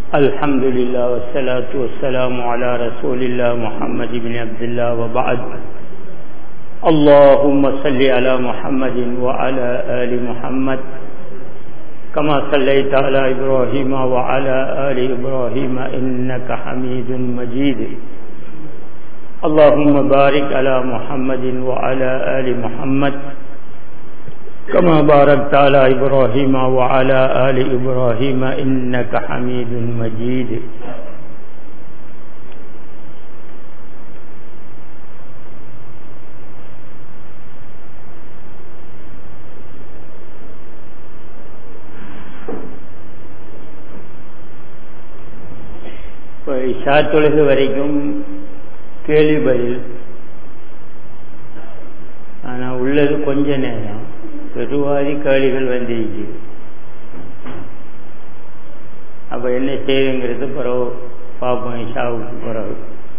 الحمد لله والصلاة والسلام على رسول الله محمد بن عبد الله وبعد اللهم صل على محمد وعلى آل محمد كما صليت على إبراهيم وعلى آل إبراهيم إنك حميد مجيد اللهم بارك على محمد وعلى آل محمد كما باركت على إبراهيم وعلى آل إبراهيم إنك حميد مجيد இப்போ இஷா தொழுகு வரைக்கும் கேள்வி பதில் ஆனால் உள்ளது கொஞ்ச நேரம் பெருவாரி கேள்விகள் வந்திருக்கு அப்ப என்ன செய்யுங்கிறது பிறகு பார்ப்போம் இஷாவுக்கு பிறகு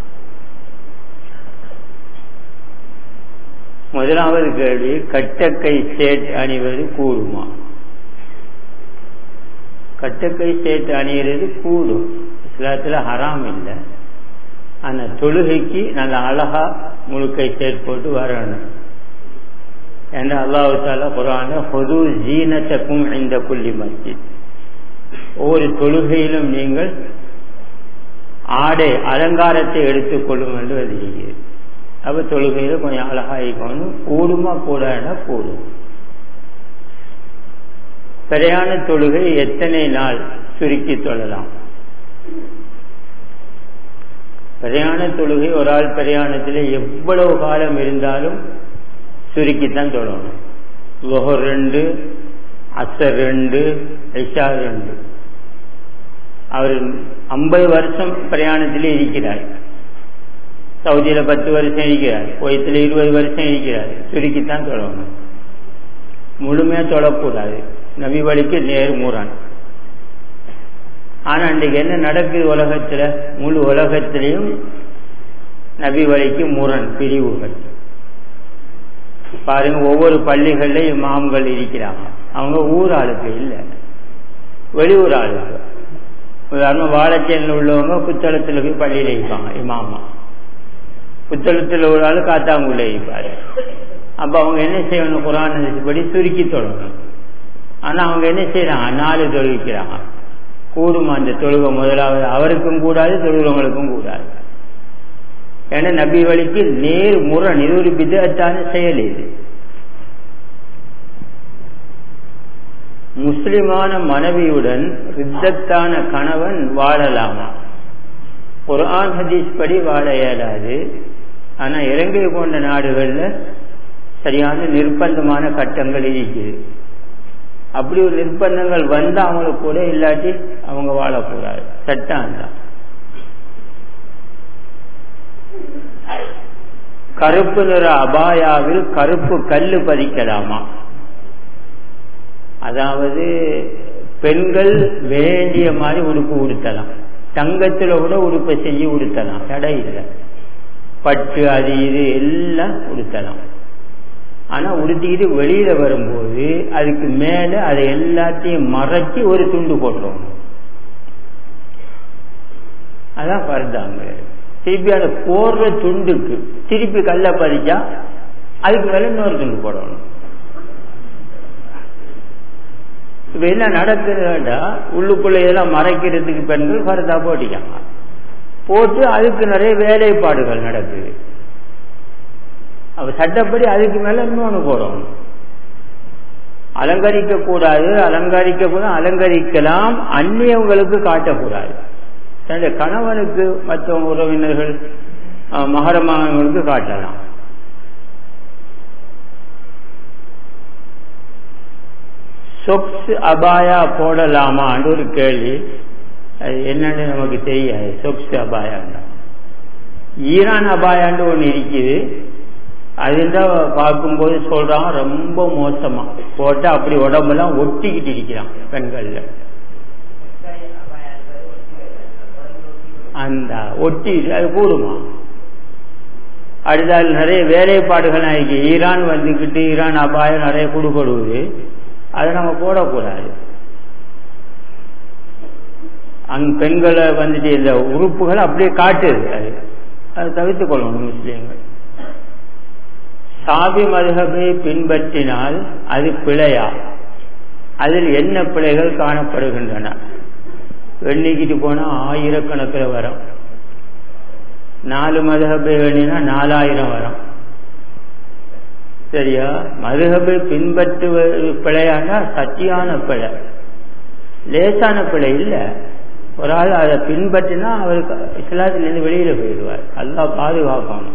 முதலாவது கேள்வி கட்டக்கை சேட் அணிவது கூடுமா கட்டக்கை சேட் அணிகிறது கூடும் இஸ்லாத்துல ஹராம் இல்லை ஆனா தொழுகைக்கு நல்ல அழகா முழுக்கை சேட் போட்டு வரணும் என்று அல்லாஹு தாலா குரான பொது ஜீனத்தக்கும் இந்த புள்ளி மஸ்ஜித் ஒவ்வொரு தொழுகையிலும் நீங்கள் ஆடை அலங்காரத்தை எடுத்துக் கொள்ளும் என்று வருகிறது அப்ப தொழுகையில கொஞ்சம் அழகாயிக்கணும் கூடுமா கூடாதுன்னா கூடும் பிரயாண தொழுகை எத்தனை நாள் சுருக்கி தொழலாம் பிரயாண தொழுகை ஒரு ஆள் பிரயாணத்தில் எவ்வளவு காலம் இருந்தாலும் சுருக்கித்தான் தொடணும் லொஹர் ரெண்டு அசர் ரெண்டு ஐஷா ரெண்டு அவர் ஐம்பது வருஷம் பிரயாணத்தில் இருக்கிறார் சவுதியில பத்து வருஷம் இருக்கிறார் குவைத்தில் இருபது வருஷம் இருக்கிறார் சுருக்கித்தான் தொடணும் முழுமையா தொடக்கூடாது நபி வழிக்கு நேர் மூறான் ஆனா அன்றைக்கு என்ன நடக்குது உலகத்துல முழு உலகத்திலையும் நபி வழிக்கு முரண் பிரிவுகள் பாருங்க ஒவ்வொரு பள்ளிகள்ல இமாம்கள் இருக்கிறாங்க அவங்க ஊர் ஆளுக்கு இல்லை வெளியூர் ஆளுக்கு உதாரணம் வாழைச்சேனில் உள்ளவங்க புத்தளத்தில் போய் பள்ளியில் இருப்பாங்க இமாமா புத்தளத்தில் உள்ள ஆளு காத்தாங்குள்ள இருப்பாரு அப்ப அவங்க என்ன செய்யணும் குரான் படி சுருக்கி தொடங்கணும் ஆனா அவங்க என்ன செய்யறாங்க நாலு தொழுவிக்கிறாங்க கூடுமா அந்த தொழுகை முதலாவது அவருக்கும் கூடாது தொழுகிறவங்களுக்கும் கூடாது ஏன்னா நபி வழிக்கு நேர் முரண் இது ஒரு விதத்தான செயல் இது முஸ்லிமான மனைவியுடன் ரித்தத்தான கணவன் வாழலாமா ஒரு ஆண் ஹதீஸ் படி வாழ இயலாது ஆனா இலங்கை போன்ற நாடுகள்ல சரியான நிர்பந்தமான கட்டங்கள் இருக்குது அப்படி ஒரு நிர்பந்தங்கள் வந்தா அவங்களுக்கு கூட இல்லாட்டி அவங்க வாழக்கூடாது சட்டம் தான் கருப்பு நிற அபாயாவில் கருப்பு கல்லு பதிக்கலாமா அதாவது பெண்கள் வேண்டிய மாதிரி உடுப்பு உடுத்தலாம் தங்கத்துல கூட உடுப்பை செஞ்சு உடுத்தலாம் தடை இல்லை பட்டு அது இது எல்லாம் உடுத்தலாம் ஆனா உடுத்திக்கிட்டு வெளியில வரும்போது அதுக்கு மேல அதை எல்லாத்தையும் மறைச்சி ஒரு துண்டு போட்டுருவோம் அதான் பருதாங்க திருப்பி அதை போடுற துண்டுக்கு திருப்பி கல்ல பதிச்சா அதுக்கு மேல இன்னொரு துண்டு போடணும் இப்ப என்ன நடக்குதுடா உள்ளுக்குள்ள இதெல்லாம் மறைக்கிறதுக்கு பெண்கள் பரதா போட்டிக்காங்க போட்டு அதுக்கு நிறைய வேலைப்பாடுகள் நடக்குது அப்ப சட்டப்படி அதுக்கு மேல இன்னொன்னு போடணும் அலங்கரிக்க கூடாது அலங்கரிக்க கூட அலங்கரிக்கலாம் அந்நியவங்களுக்கு காட்டக்கூடாது தன்னுடைய கணவனுக்கு மற்ற உறவினர்கள் மகரமானவங்களுக்கு காட்டலாம் சொக்ஸ் அபாயா போடலாமான்னு ஒரு கேள்வி அது என்னன்னு நமக்கு தெரியாது சொக்ஸ் அபாயாண்டா ஈரான் அபாயாண்டு ஒன்று இருக்குது அதுதான் பார்க்கும்போது சொல்றான் ரொம்ப மோசமா போட்டு அப்படி உடம்பெல்லாம் ஒட்டிக்கிட்டு இருக்கிறான் பெண்கள்ல அந்த ஒட்டி அது கூடுமா அடுத்தால் நிறைய வேலைப்பாடுகள் ஆகி ஈரான் வந்துக்கிட்டு ஈரான் அபாயம் நிறைய கொடுக்கொடுவுது அதை நம்ம போடக்கூடாது அங் பெண்களை வந்துட்டு இந்த உறுப்புகளை அப்படியே காட்டுது அது அதை தவிர்த்துக் கொள்ளணும் முஸ்லீம்கள் சாபி மதுகபை பின்பற்றினால் அது பிழையா அதில் என்ன பிழைகள் காணப்படுகின்றன எண்ணிக்கிட்டு போனா ஆயிரக்கணக்கில் வரும் நாலு மதுகபை எண்ணினா நாலாயிரம் வரும் சரியா மதுகபை பின்பற்றுவது பிழையானா சத்தியான பிழை லேசான பிழை இல்லை ஒரு ஆள் அதை பின்பற்றினா அவருக்கு இஸ்லாத்திலிருந்து வெளியில போயிடுவார் அல்லா பாதுகாக்கணும்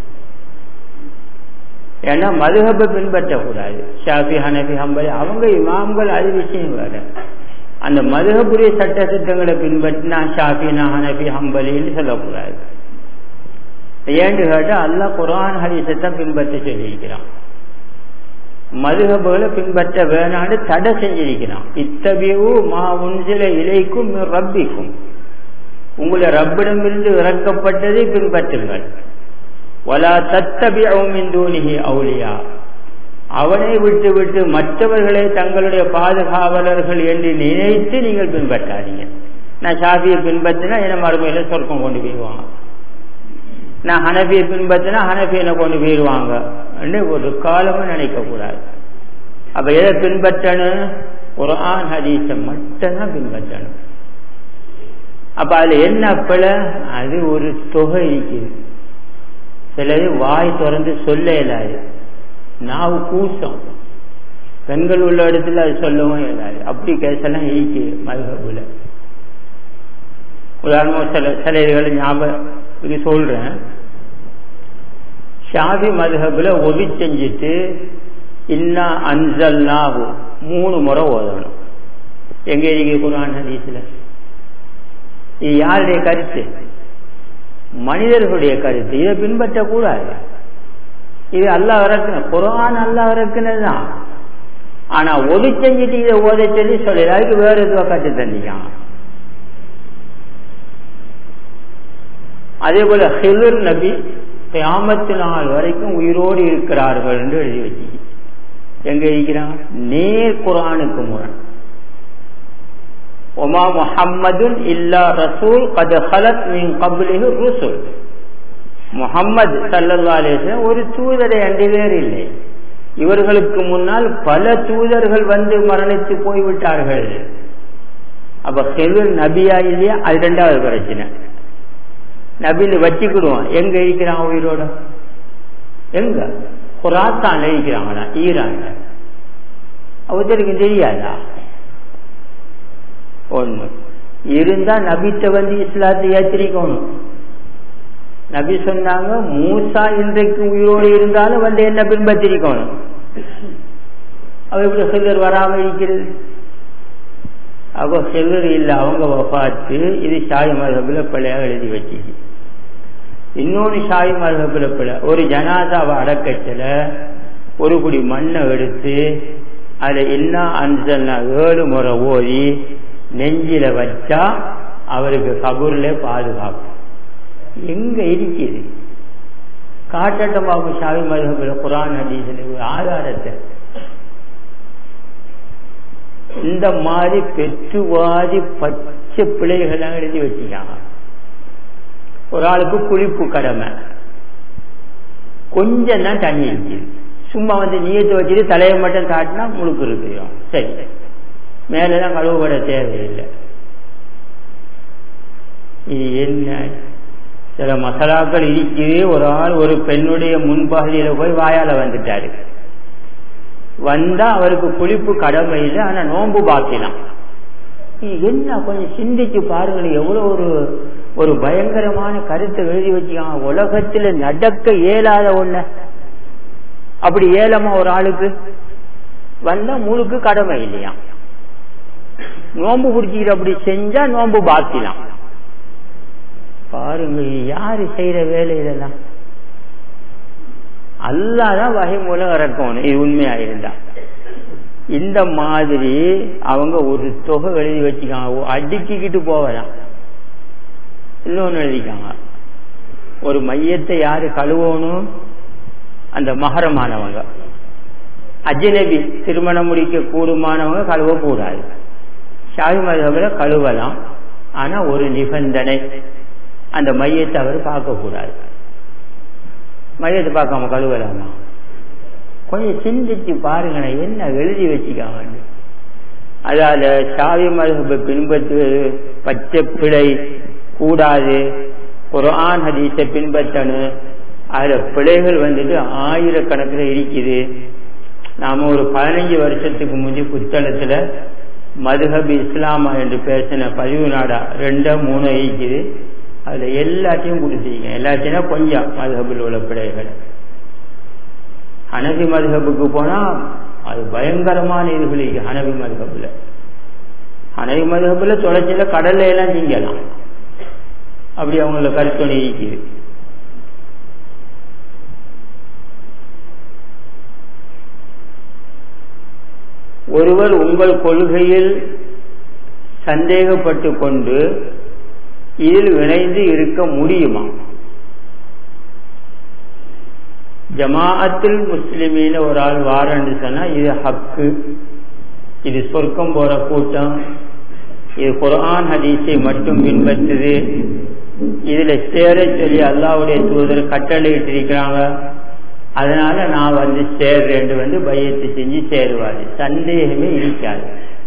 ஏன்னா மதுகபை பின்பற்றக்கூடாது ஷாஃபி ஹனபி ஹம்பலி அவங்க இமாம்கள் அது விஷயம் வேற அந்த மதுகபுரிய சட்ட திட்டங்களை பின்பற்றினா ஷாஃபினா ஹனபி ஹம்பலின்னு சொல்லக்கூடாது ஏன்னு கேட்டா அல்லா குரான் ஹரிசத்தை பின்பற்ற சொல்லியிருக்கிறான் மதுகபுகளை பின்பற்ற வேணான்னு தடை செஞ்சிருக்கிறான் இத்தபியவு மா உன்சில இலைக்கும் ரப்பிக்கும் உங்களை ரப்பிடமிருந்து இறக்கப்பட்டதை பின்பற்றுங்கள் வலா தத்தபியும் தூணிகி அவுலியா அவனை விட்டு விட்டு மற்றவர்களை தங்களுடைய பாதுகாவலர்கள் என்று நினைத்து நீங்கள் பின்பற்றாதீங்க நான் ஷாஃபியை பின்பற்றினா என்ன மறுமையில சொர்க்கம் கொண்டு போயிடுவாங்க நான் ஹனபியை பின்பற்றினா ஹனபியை கொண்டு போயிடுவாங்க ஒரு காலமும் நினைக்க கூடாது அப்ப எதை பின்பற்றணும் ஒரு ஆண் ஹதீஸை மட்டும்தான் பின்பற்றணும் அப்ப அதுல என்ன பிழை அது ஒரு தொகை இருக்குது சிலது வாய் திறந்து சொல்ல இயலாது நாவு கூசம் பெண்கள் உள்ள இடத்துல அது சொல்லவும் இயலாது அப்படி கேசெல்லாம் ஈக்கு மதுகபுல உதாரணம் சில சில இதுகளை ஞாபகம் இது சொல்றேன் ஷாபி மதுஹபுல ஒதி செஞ்சுட்டு இன்னா அன்சல்னாகு மூணு முறை ஓதணும் எங்க இருக்கு குரான் ஹதீஸ்ல இது யாருடைய கருத்து மனிதர்களுடைய கருத்து இதை பின்பற்ற கூடாது இது அல்லா இறக்குன குரான் அல்லா இறக்குனதுதான் ஆனா ஒதி செஞ்சுட்டு இதை ஓத சொல்லி சொல்லி அதுக்கு வேற எதுவா கட்டு தந்திக்கான் அதே போல ஹிலுர் நபி கியாமத்து நாள் வரைக்கும் உயிரோடு இருக்கிறார்கள் என்று எழுதி வச்சு எங்க இருக்கிறான் நேர் குரானுக்கு முரண் ஒமா முஹம்மதுன் இல்லா ரசூல் கது ஹலத் மின் கபுலிஹு ருசுல் முகம்மது சல்லல்லா அலிஸ்லாம் ஒரு தூதரை அண்டு வேறு இல்லை இவர்களுக்கு முன்னால் பல தூதர்கள் வந்து மரணித்து போய்விட்டார்கள் அப்ப ஹெலுர் நபியா இல்லையா அது ரெண்டாவது பிரச்சனை நபின்னு வச்சுக்கிடுவான் எங்க இருக்கிறான் உயிரோட எங்க குராத்தான் இருக்கிறாங்களா ஈரான்ல அவருக்கு தெரியாதா ஒண்ணு இருந்தா நபிட்ட வந்து இஸ்லாத்தை ஏற்றிரிக்கணும் நபி சொன்னாங்க மூசா இன்றைக்கு உயிரோடு இருந்தாலும் வந்து என்ன பின்பற்றிருக்கணும் அவ எப்படி சிலர் வராம இருக்கிறது அவ சிலர் இல்லை அவங்க பார்த்து இது ஷாய் மரபில் பிள்ளையாக எழுதி வச்சுக்கு இன்னொன்று ஷாய் மரபில் பிள்ளை ஒரு ஜனாதாவை அடக்கத்தில் ஒரு குடி மண்ணை எடுத்து அதை என்ன அஞ்சல்னா ஏழு முறை ஓதி நெஞ்சில வச்சா அவருக்கு கபூர்ல பாதுகாப்பு எங்க இருக்குது காட்டட்டமாகும் ஷாவி மதுகபில் குரான் ஹதீஸில் ஆதாரத்தை இந்த மாதிரி பெற்றுவாதி பச்சை பிள்ளைகள்லாம் எழுதி வச்சுக்காங்க ஒரு ஆளுக்கு குளிப்பு கடமை கொஞ்சம் தான் தண்ணி இருக்குது சும்மா வந்து நீயத்தை வச்சுட்டு தலையை மட்டும் காட்டினா முழுக்கு இருக்கிறோம் சரி மேலெல்லாம் கழுவுபட தேவையில்லை இது என்ன சில மசாலாக்கள் இருக்குது ஒரு ஆள் ஒரு பெண்ணுடைய முன்பகுதியில போய் வாயால வந்துட்டாரு வந்தா அவருக்கு குளிப்பு கடமை இல்லை ஆனா நோன்பு பாக்கலாம் என்ன கொஞ்சம் சிந்திச்சு பாருங்கள் எவ்வளவு ஒரு ஒரு பயங்கரமான கருத்தை எழுதி வச்சுக்காங்க உலகத்துல நடக்க இயலாத ஒண்ண அப்படி ஏலமா ஒரு ஆளுக்கு வந்தா முழுக்கு கடமை இல்லையா நோன்பு பிடிச்சிக்கிற அப்படி செஞ்சா நோன்பு பாக்கலாம் பாருங்க யாரு செய்யற வேலை இதெல்லாம் அல்லாதான் வகை மூலம் இறக்கணும் இது உண்மையா இருந்தா இந்த மாதிரி அவங்க ஒரு தொகை எழுதி வச்சுக்காங்க அடுக்கிக்கிட்டு போவலாம் இன்னொன்னு எழுதிக்காங்க ஒரு மையத்தை யாரு கழுவணும் அந்த மகரமானவங்க அஜனபி திருமணம் முடிக்க கூடுமானவங்க கழுவ கூடாது ஷாஹி மதபில் கழுவலாம் ஆனா ஒரு நிபந்தனை அந்த மையத்தை அவர் பார்க்கக்கூடாது மையத்தை பார்க்காம கழுவலாமா கொஞ்சம் சிந்திச்சு பாருங்களேன் என்ன எழுதி வச்சுக்காங்க அதால சாவி மரபை பின்பற்றுவது பச்சை பிழை கூடாது குரான் ஹதீஸை பின்பற்றணும் அதுல பிழைகள் வந்துட்டு ஆயிரக்கணக்கில் இருக்குது நாம ஒரு பதினஞ்சு வருஷத்துக்கு முந்தி புத்தகத்துல மதுஹப் இஸ்லாமா என்று பேசின பதிவு நாடா ரெண்டோ மூணோ இருக்குது அதுல எல்லாத்தையும் கொடுத்துருக்கேன் எல்லாத்தையும் கொஞ்சம் மதுஹபில் உள்ள பிழைகள் ஹனபி மதுஹபுக்கு போனா அது பயங்கரமான இதுகள் இருக்கு ஹனபி மதுஹபுல ஹனபி மதுஹபுல தொலைச்சில கடல்ல எல்லாம் திங்கலாம் அப்படி அவங்கள கருத்துணை இருக்குது ஒருவர் உங்கள் கொள்கையில் சந்தேகப்பட்டு கொண்டு இதில் இணைந்து இருக்க முடியுமா ஜமாஅத்தில் முஸ்லிமீன ஒரு ஆள் வாரன்னு சொன்னா இது ஹக்கு இது சொர்க்கம் போற கூட்டம் இது குரான் ஹதீஸை மட்டும் பின்பற்றுது இதுல சேர சொல்லி அல்லாவுடைய தூதர் கட்டளை இட்டிருக்கிறாங்க அதனால நான் வந்து சேர்றேன் வந்து பையத்தை செஞ்சு சேருவாரு சந்தேகமே இருக்காது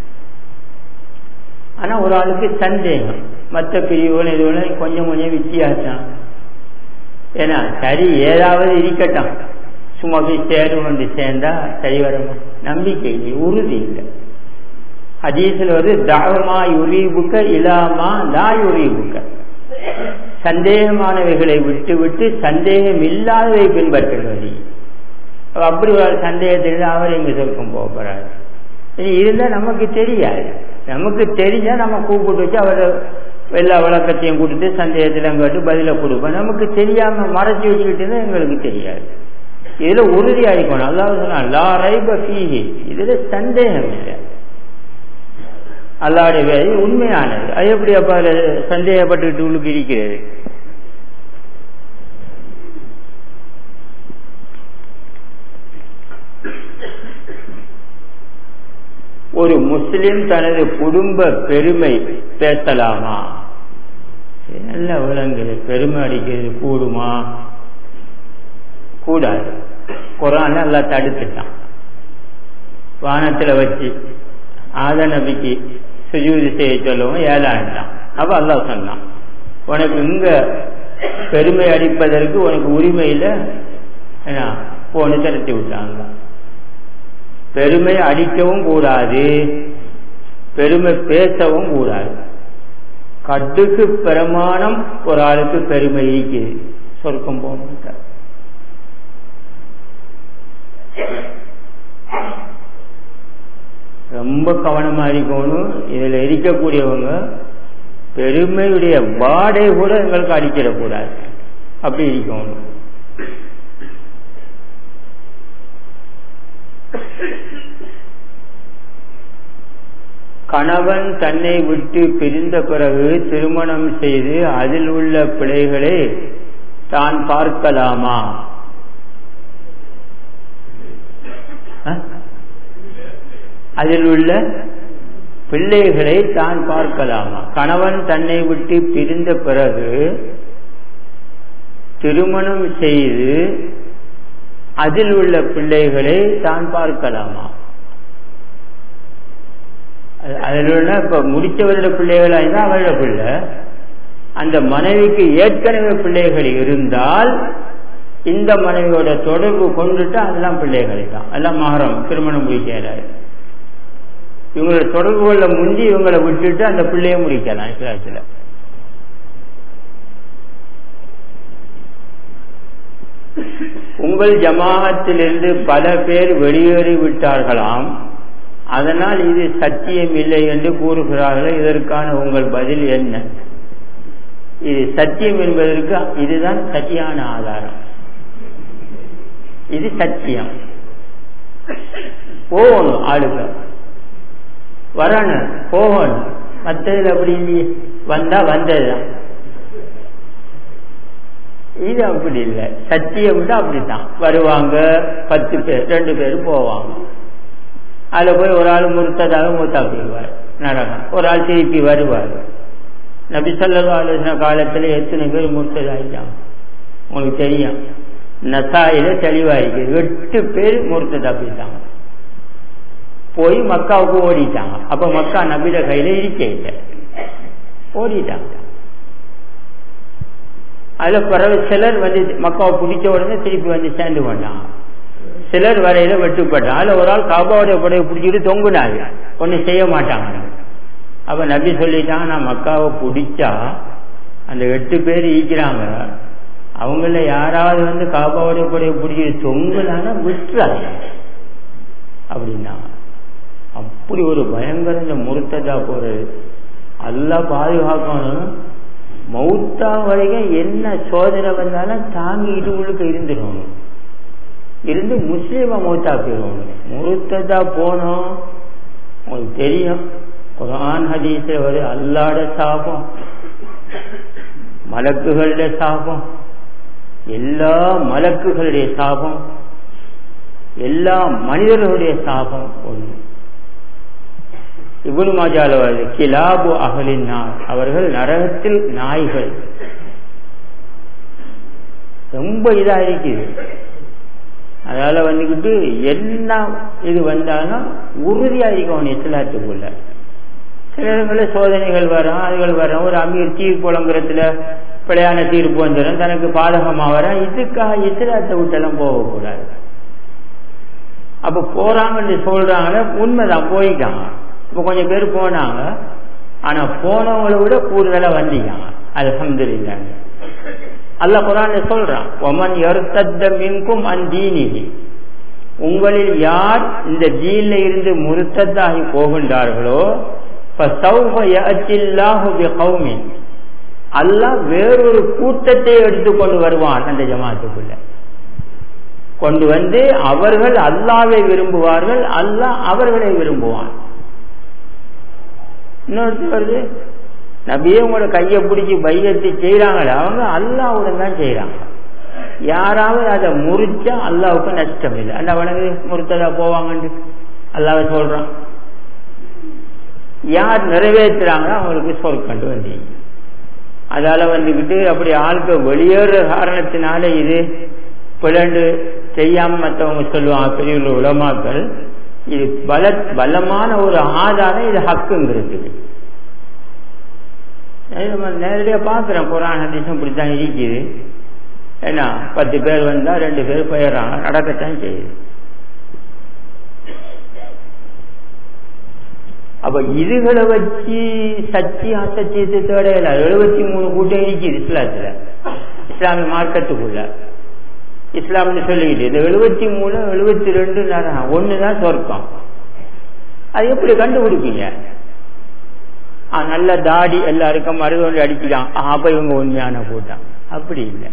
ஆனா ஒரு ஆளுக்கு சந்தேகம் மற்ற பிரிவுகள் இதுவரை கொஞ்சம் கொஞ்சம் வித்தியாசம் ஏன்னா சரி ஏதாவது இருக்கட்டும் சும்மா போய் சேரும் வந்து சேர்ந்தா சரி வருமா நம்பிக்கை இல்லை உறுதி இல்லை ஹதீஸில் வந்து தாவமா யுரீபுக்க இலாமா லா யுரீபுக்க சந்தேகமானவைகளை விட்டு விட்டு சந்தேகம் இல்லாததை பின்பற்றுவது அப்படி ஒரு சந்தேகத்தில் அவர் எங்க சொர்க்கம் போக போறாரு இருந்தா நமக்கு தெரியாது நமக்கு தெரிஞ்சா நம்ம கூப்பிட்டு வச்சு அவரை எல்லா விளக்கத்தையும் கொடுத்து சந்தேகத்தில் கேட்டு பதில கொடுப்போம் நமக்கு தெரியாம மறைச்சி வச்சுக்கிட்டு எங்களுக்கு தெரியாது இதுல உறுதி ஆயிக்கணும் அல்லாவது சொன்னா லா ரைப ஃபீஹி இதுல சந்தேகம் இல்லை அல்லாவுடைய வேலை உண்மையானது அது எப்படி அப்ப அதுல சந்தேகப்பட்டுக்கிட்டு உள்ளுக்கு இருக்கிறது ஒரு முஸ்லிம் தனது குடும்ப பெருமை பேசலாமா நல்ல விலங்குது பெருமை அடிக்கிறது கூடுமா கூடாது குரான் எல்லாம் தடுத்துட்டான் வானத்துல வச்சு ஆத நபிக்கு சுஜூதி செய்ய சொல்லவும் ஏழாண்டான் அப்ப அல்லா சொன்னான் உனக்கு இங்க பெருமை அடிப்பதற்கு உனக்கு உரிமை இல்லை போன திரட்டி விட்டாங்க பெருமை அடிக்கவும் கூடாது பெருமை பேசவும் கூடாது கட்டுக்கு பிரமாணம் ஒரு ஆளுக்கு பெருமை இருக்குது சொர்க்கம் போக மாட்டார் ரொம்ப கவனமா இருக்கணும் இதுல இருக்கக்கூடியவங்க பெருமையுடைய வாடை கூட எங்களுக்கு அடிக்கிடக்கூடாது அப்படி இருக்கணும் கணவன் தன்னை விட்டு பிரிந்த பிறகு திருமணம் செய்து அதில் உள்ள பிழைகளை தான் பார்க்கலாமா அதில் உள்ள பிள்ளைகளை தான் பார்க்கலாமா கணவன் தன்னை விட்டு பிரிந்த பிறகு திருமணம் செய்து அதில் உள்ள பிள்ளைகளை தான் பார்க்கலாமா அதில் உள்ள இப்ப முடிச்சவரோட பிள்ளைகளா இருந்தா அவரோட பிள்ளை அந்த மனைவிக்கு ஏற்கனவே பிள்ளைகள் இருந்தால் இந்த மனைவியோட தொடர்பு கொண்டுட்டு அதெல்லாம் பிள்ளைகள் தான் எல்லாம் மாறும் திருமணம் முடிக்கிறாரு இவங்களோட தொடர்புகளை முந்தி இவங்களை விட்டுட்டு அந்த பிள்ளைய முடிக்கலாம் இஸ்லாத்துல உங்கள் ஜமாகத்திலிருந்து பல பேர் வெளியேறி விட்டார்களாம் அதனால் இது சத்தியம் இல்லை என்று கூறுகிறார்கள் இதற்கான உங்கள் பதில் என்ன இது சத்தியம் என்பதற்கு இதுதான் சரியான ஆதாரம் இது சத்தியம் போகணும் ஆளுங்க வரணும் போகணும் மற்றதுல அப்படி இல்லையே வந்தா வந்ததுதான் இது அப்படி இல்லை சத்தியம் அப்படித்தான் வருவாங்க பத்து பேர் ரெண்டு பேர் போவாங்க அதுல போய் ஒரு ஆள் முறுத்ததாக மூத்தா போயிடுவார் நரகம் ஒரு ஆள் திருப்பி வருவார் நபிசல்லா ஆலோசனை காலத்துல எத்தனை பேர் முர்த்ததாயிட்டாங்க உங்களுக்கு தெரியும் நசாயில தெளிவாயிருக்கு எட்டு பேர் முர்த்ததா போயிட்டாங்க போய் மக்காவுக்கு ஓடிட்டாங்க அப்ப மக்கா நபிட கையில இருக்க இல்லை ஓடிட்டாங்க அதுல பிறகு சிலர் வந்து மக்காவை பிடிச்ச உடனே திருப்பி வந்து சேர்ந்து கொண்டாங்க சிலர் வரையில வெட்டுப்பட்டாங்க அதுல ஒரு ஆள் காபாவுடைய புடையை பிடிச்சிட்டு தொங்குனாரு ஒன்னும் செய்ய மாட்டாங்க அப்ப நபி சொல்லிட்டாங்க நான் மக்காவை பிடிச்சா அந்த எட்டு பேர் ஈக்கிறாங்க அவங்கள யாராவது வந்து காபாவுடைய புடையை பிடிச்சிட்டு தொங்குனாங்கன்னா விட்டுறாங்க அப்படின்னாங்க அப்படி ஒரு பயங்கர இந்த முருத்ததா போறது அல்லா பாதுகாக்கணும் மௌத்தா வரைக்கும் என்ன சோதனை வந்தாலும் தாங்கிட்டு உள்ளுக்கு இருந்துடணும் இருந்து முஸ்லீம மௌத்தா போயிடணும் முருத்ததா போனோம் உங்களுக்கு தெரியும் குரான் ஹதீஸ்ல ஒரு அல்லாட சாபம் மலக்குகளுடைய சாபம் எல்லா மலக்குகளுடைய சாபம் எல்லா மனிதர்களுடைய சாபம் ஒன்று இவ்வளவு மாஜால வருது கிலாபு அகலின் நாய் அவர்கள் நரகத்தில் நாய்கள் ரொம்ப இதா இருக்குது அதனால வந்துக்கிட்டு என்ன இது வந்தாலும் உறுதியா இருக்கணும் இஸ்லாத்துக்குள்ள சில இடங்களில் சோதனைகள் வரும் அதுகள் வரும் ஒரு அமீர் தீர்ப்பு புலங்குறதுல பிழையான தீர்ப்பு வந்துடும் தனக்கு பாதகமா வரும் இதுக்காக இஸ்லாத்தை விட்டெல்லாம் போகக்கூடாது அப்ப போறாங்கன்னு சொல்றாங்க உண்மைதான் போயிட்டாங்க இப்ப கொஞ்சம் பேர் போனாங்க ஆனா போனவங்களை விட கூடுதலா வந்தீங்க அலமதுல்லாங்க அல்ல குரான் சொல்றான் ஒமன் எருத்தத்த மின்கும் அந்தீனிகி உங்களில் யார் இந்த தீன்ல இருந்து முருத்தத்தாகி போகின்றார்களோ அல்லாஹ் வேறொரு கூட்டத்தை எடுத்துக்கொண்டு வருவான் அந்த ஜமாத்துக்குள்ள கொண்டு வந்து அவர்கள் அல்லாவை விரும்புவார்கள் அல்லாஹ் அவர்களை விரும்புவான் இன்னொருத்தர் வருது நபியே உங்களோட கையை பிடிச்சி பையத்தை செய்யறாங்களே அவங்க அல்லாவுடன் தான் செய்யறாங்க யாராவது அதை முறிச்சா அல்லாவுக்கு நஷ்டம் இல்லை அந்த வழங்கு முறித்ததா போவாங்கன்னு அல்லாவை சொல்றான் யார் நிறைவேற்றுறாங்களோ அவங்களுக்கு சொற்கண்டு வந்தீங்க அதால வந்துக்கிட்டு அப்படி ஆட்கள் வெளியேற காரணத்தினால இது பிளண்டு செய்யாம மற்றவங்க சொல்லுவாங்க பெரிய உலமாக்கள் இது பல பலமான ஒரு ஆதாரம் இது ஹக்குங்கிறது நம்ம நேரடியா பாக்குறோம் குரான் ஹதீசம் இப்படித்தான் இருக்குது ஏன்னா பத்து பேர் வந்தா ரெண்டு பேர் போயிடுறாங்க நடக்கத்தான் செய்யுது அப்ப இதுகளை வச்சு சச்சி அசச்சியத்தை தேடையில எழுபத்தி மூணு கூட்டம் இருக்குது இஸ்லாத்துல இஸ்லாமிய மார்க்கத்துக்குள்ள இஸ்லாம்னு சொல்லிக்கிட்டு இந்த எழுபத்தி மூணு எழுபத்தி ரெண்டு ஒண்ணுதான் சொர்க்கம் அது எப்படி கண்டுபிடிப்பீங்க நல்ல தாடி எல்லாருக்கும் மருதொண்டு அடிக்கிறான் அப்ப இவங்க உண்மையான கூட்டம் அப்படி இல்லை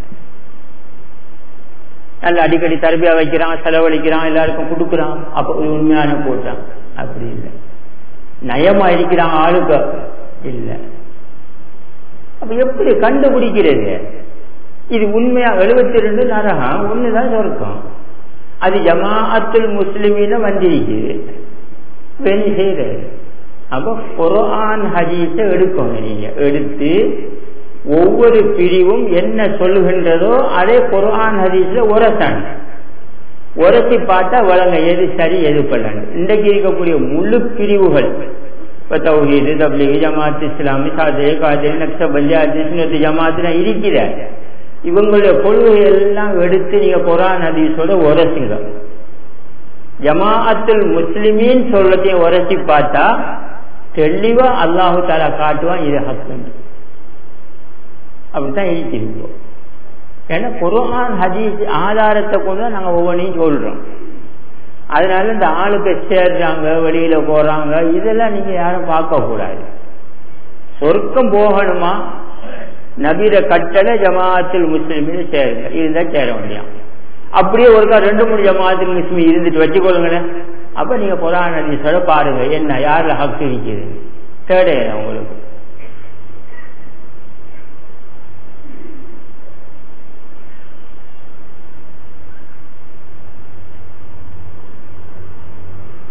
நல்ல அடிக்கடி தரபியா வைக்கிறான் செலவழிக்கிறான் எல்லாருக்கும் கொடுக்குறான் அப்ப ஒரு உண்மையான கூட்டம் அப்படி இல்லை நயமா இருக்கிறான் ஆளுக்க இல்ல அப்ப எப்படி கண்டுபிடிக்கிறது இது உண்மையா எழுபத்தி ரெண்டு நரகம் ஒண்ணுதான் சொர்க்கம் அது ஜமாஅத்துல் முஸ்லிமில வந்திருக்குது வெண் செய்யறது அப்ப குரான் ஹதீஸை எடுக்கணும் நீங்க எடுத்து ஒவ்வொரு பிரிவும் என்ன சொல்லுகின்றதோ அதே குரான் ஹதீஸ்ல உரசன் உரசி பார்த்தா வழங்க எது சரி எது பண்ணு இன்றைக்கு இருக்கக்கூடிய முழு பிரிவுகள் இப்ப தௌஹீது தப்லீக் ஜமாத் இஸ்லாமி சாதே காதில் நக்சபல்லி அதிஸ்னத்து ஜமாத்னா இருக்கிற இவங்களுடைய கொள்கை எல்லாம் எடுத்து நீங்க குரான் ஹதீஸோட உரசிங்க ஜமாஅத்துல் முஸ்லிமின் சொல்லத்தையும் உரசி பார்த்தா தெளிவா அல்லாஹு தாலா காட்டுவான் இது ஹக்குன்னு அப்படித்தான் இருக்கிறோம் ஏன்னா குரான் ஹதீஸ் ஆதாரத்தை கொண்டு தான் நாங்கள் ஒவ்வொன்றையும் சொல்றோம் அதனால இந்த ஆளுக்கு சேர்றாங்க வெளியில போறாங்க இதெல்லாம் நீங்க யாரும் பார்க்க கூடாது சொர்க்கம் போகணுமா நபீர கட்டளை ஜமாத்தில் முஸ்லிமின்னு சேருங்க இதுதான் சேர வேண்டியாம் அப்படியே ஒருக்கா ரெண்டு மூணு ஜமாத்தில் முஸ்லிம் இருந்துட்டு வச்சுக்கொள்ளுங்களேன் அப்ப நீங்க புராண ஹதீஸோட பாருங்க என்ன யாருல ஹக்கு இருக்குது தேடே உங்களுக்கு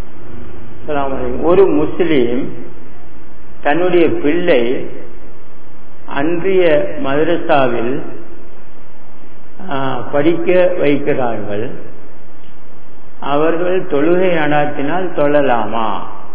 ஒரு முஸ்லீம் தன்னுடைய பிள்ளை அன்றைய மதரசாவில் படிக்க வைக்கிறார்கள் அவர்கள் தொழுகை நடாத்தினால் தொழலாமா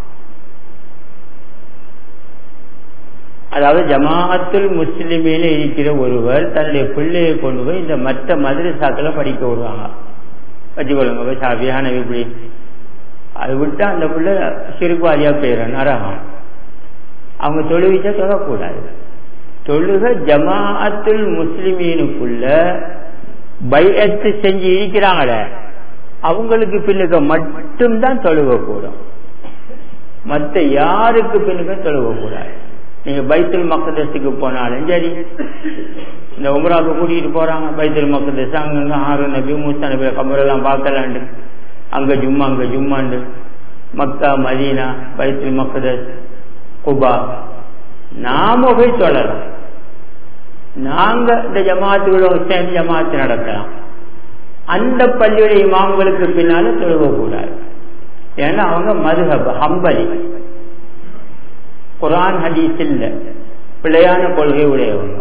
அதாவது ஜமாஅத்துல் முஸ்லிமில் இருக்கிற ஒருவர் தன்னுடைய பிள்ளையை கொண்டு போய் இந்த மற்ற மதரசாக்களை படிக்க விடுவாங்க வச்சுக்கொள்ளுங்க சாபியான இப்படி அது விட்டா அந்த பிள்ளை சிறுபாதியா போயிடும் நரகம் அவங்க தொழுவிச்சா தொழக்கூடாது தொழுக ஜமாஅத்துல் முஸ்லிமீனுக்குள்ள பையத்து செஞ்சு இருக்கிறாங்களே அவங்களுக்கு பின்னுக்க மட்டும்தான் தொழுக கூடும் மற்ற யாருக்கு பின்னுக்க தொழுக கூடாது நீங்க பைத்துல் மக்கதஸுக்கு போனாலும் சரி இந்த உமராவுக்கு கூட்டிகிட்டு போறாங்க பைத்துல் மக்கதஸ் அங்கங்க ஆறு நபி மூசா நபி கபரெல்லாம் பார்க்கலாண்டு அங்க ஜும்மா அங்க ஜும்மாண்டு மக்கா மதீனா பைத்துல் மக்கதஸ் குபா நாம போய் சொல்லலாம் நாங்க இந்த ஜமாத்துகளோட சேர்ந்து ஜமாத்து நடத்தலாம் அந்த பள்ளியுடைய இமாம்களுக்கு பின்னால தொழுக கூடாது ஏன்னா அவங்க மதுஹப் ஹம்பலி குரான் ஹதீஸ் இல்ல பிழையான கொள்கை உடையவங்க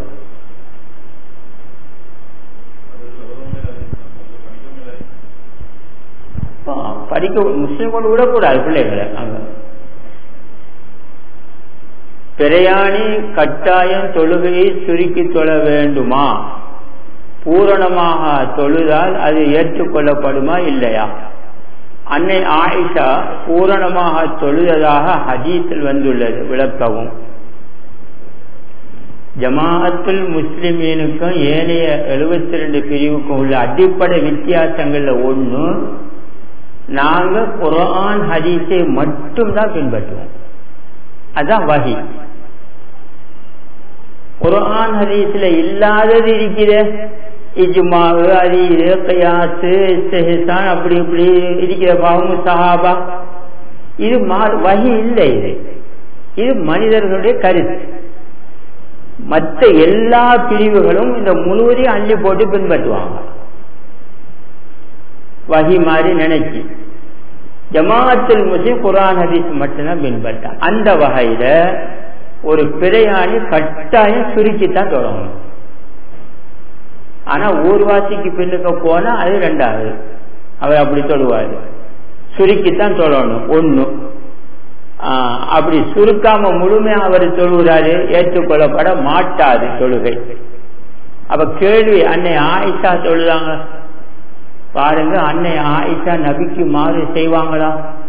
படிக்க முஸ்லிம் கொண்டு விடக்கூடாது பிள்ளைகளை அங்க பிரயாணி கட்டாயம் தொழுகையை சுருக்கி தொழ வேண்டுமா பூரணமாக தொழுதால் அது ஏற்றுக்கொள்ளப்படுமா இல்லையா அன்னை ஆயிஷா பூரணமாக தொழுததாக ஹதீஸில் வந்துள்ளது விளக்கவும் ஜமாஅத்துல் முஸ்லிமீனுக்கும் ஏனைய எழுபத்தி ரெண்டு பிரிவுக்கும் உள்ள அடிப்படை வித்தியாசங்கள்ல ஒண்ணு நாங்க குரான் ஹதீஸை மட்டும்தான் பின்பற்றுவோம் அதான் வகி குரான் ஹதீஸ்ல இல்லாதது இருக்கிற இஜ்மாவு அது இது கயாசு இஸ்தான் அப்படி இப்படி இருக்கிற பாவமு சஹாபா இது வகி இல்லை இது இது மனிதர்களுடைய கருத்து மற்ற எல்லா பிரிவுகளும் இந்த முழுவதையும் அள்ளி போட்டு பின்பற்றுவாங்க வகி மாதிரி நினைச்சு ஜமாஅத்தில் முஸ்லிம் குரான் ஹதீஸ் மட்டும்தான் பின்பற்ற அந்த வகையில ஒரு பிரயாணி கட்டாயம் சுருக்கித்தான் தொடங்கணும் ஆனா ஊர்வாசிக்கு பின்னுக்க போனா அது ரெண்டாவது அவர் அப்படி சொல்லுவாரு சுருக்கித்தான் சொல்லணும் ஒண்ணு அப்படி சுருக்காம முழுமையா அவர் சொல்லுகிறாரு ஏற்றுக்கொள்ளப்பட மாட்டாது தொழுகை அப்ப கேள்வி அன்னை ஆயிஷா சொல்லுறாங்க பாருங்க அன்னை ஆயிஷா நபிக்கு மாறு செய்வாங்களா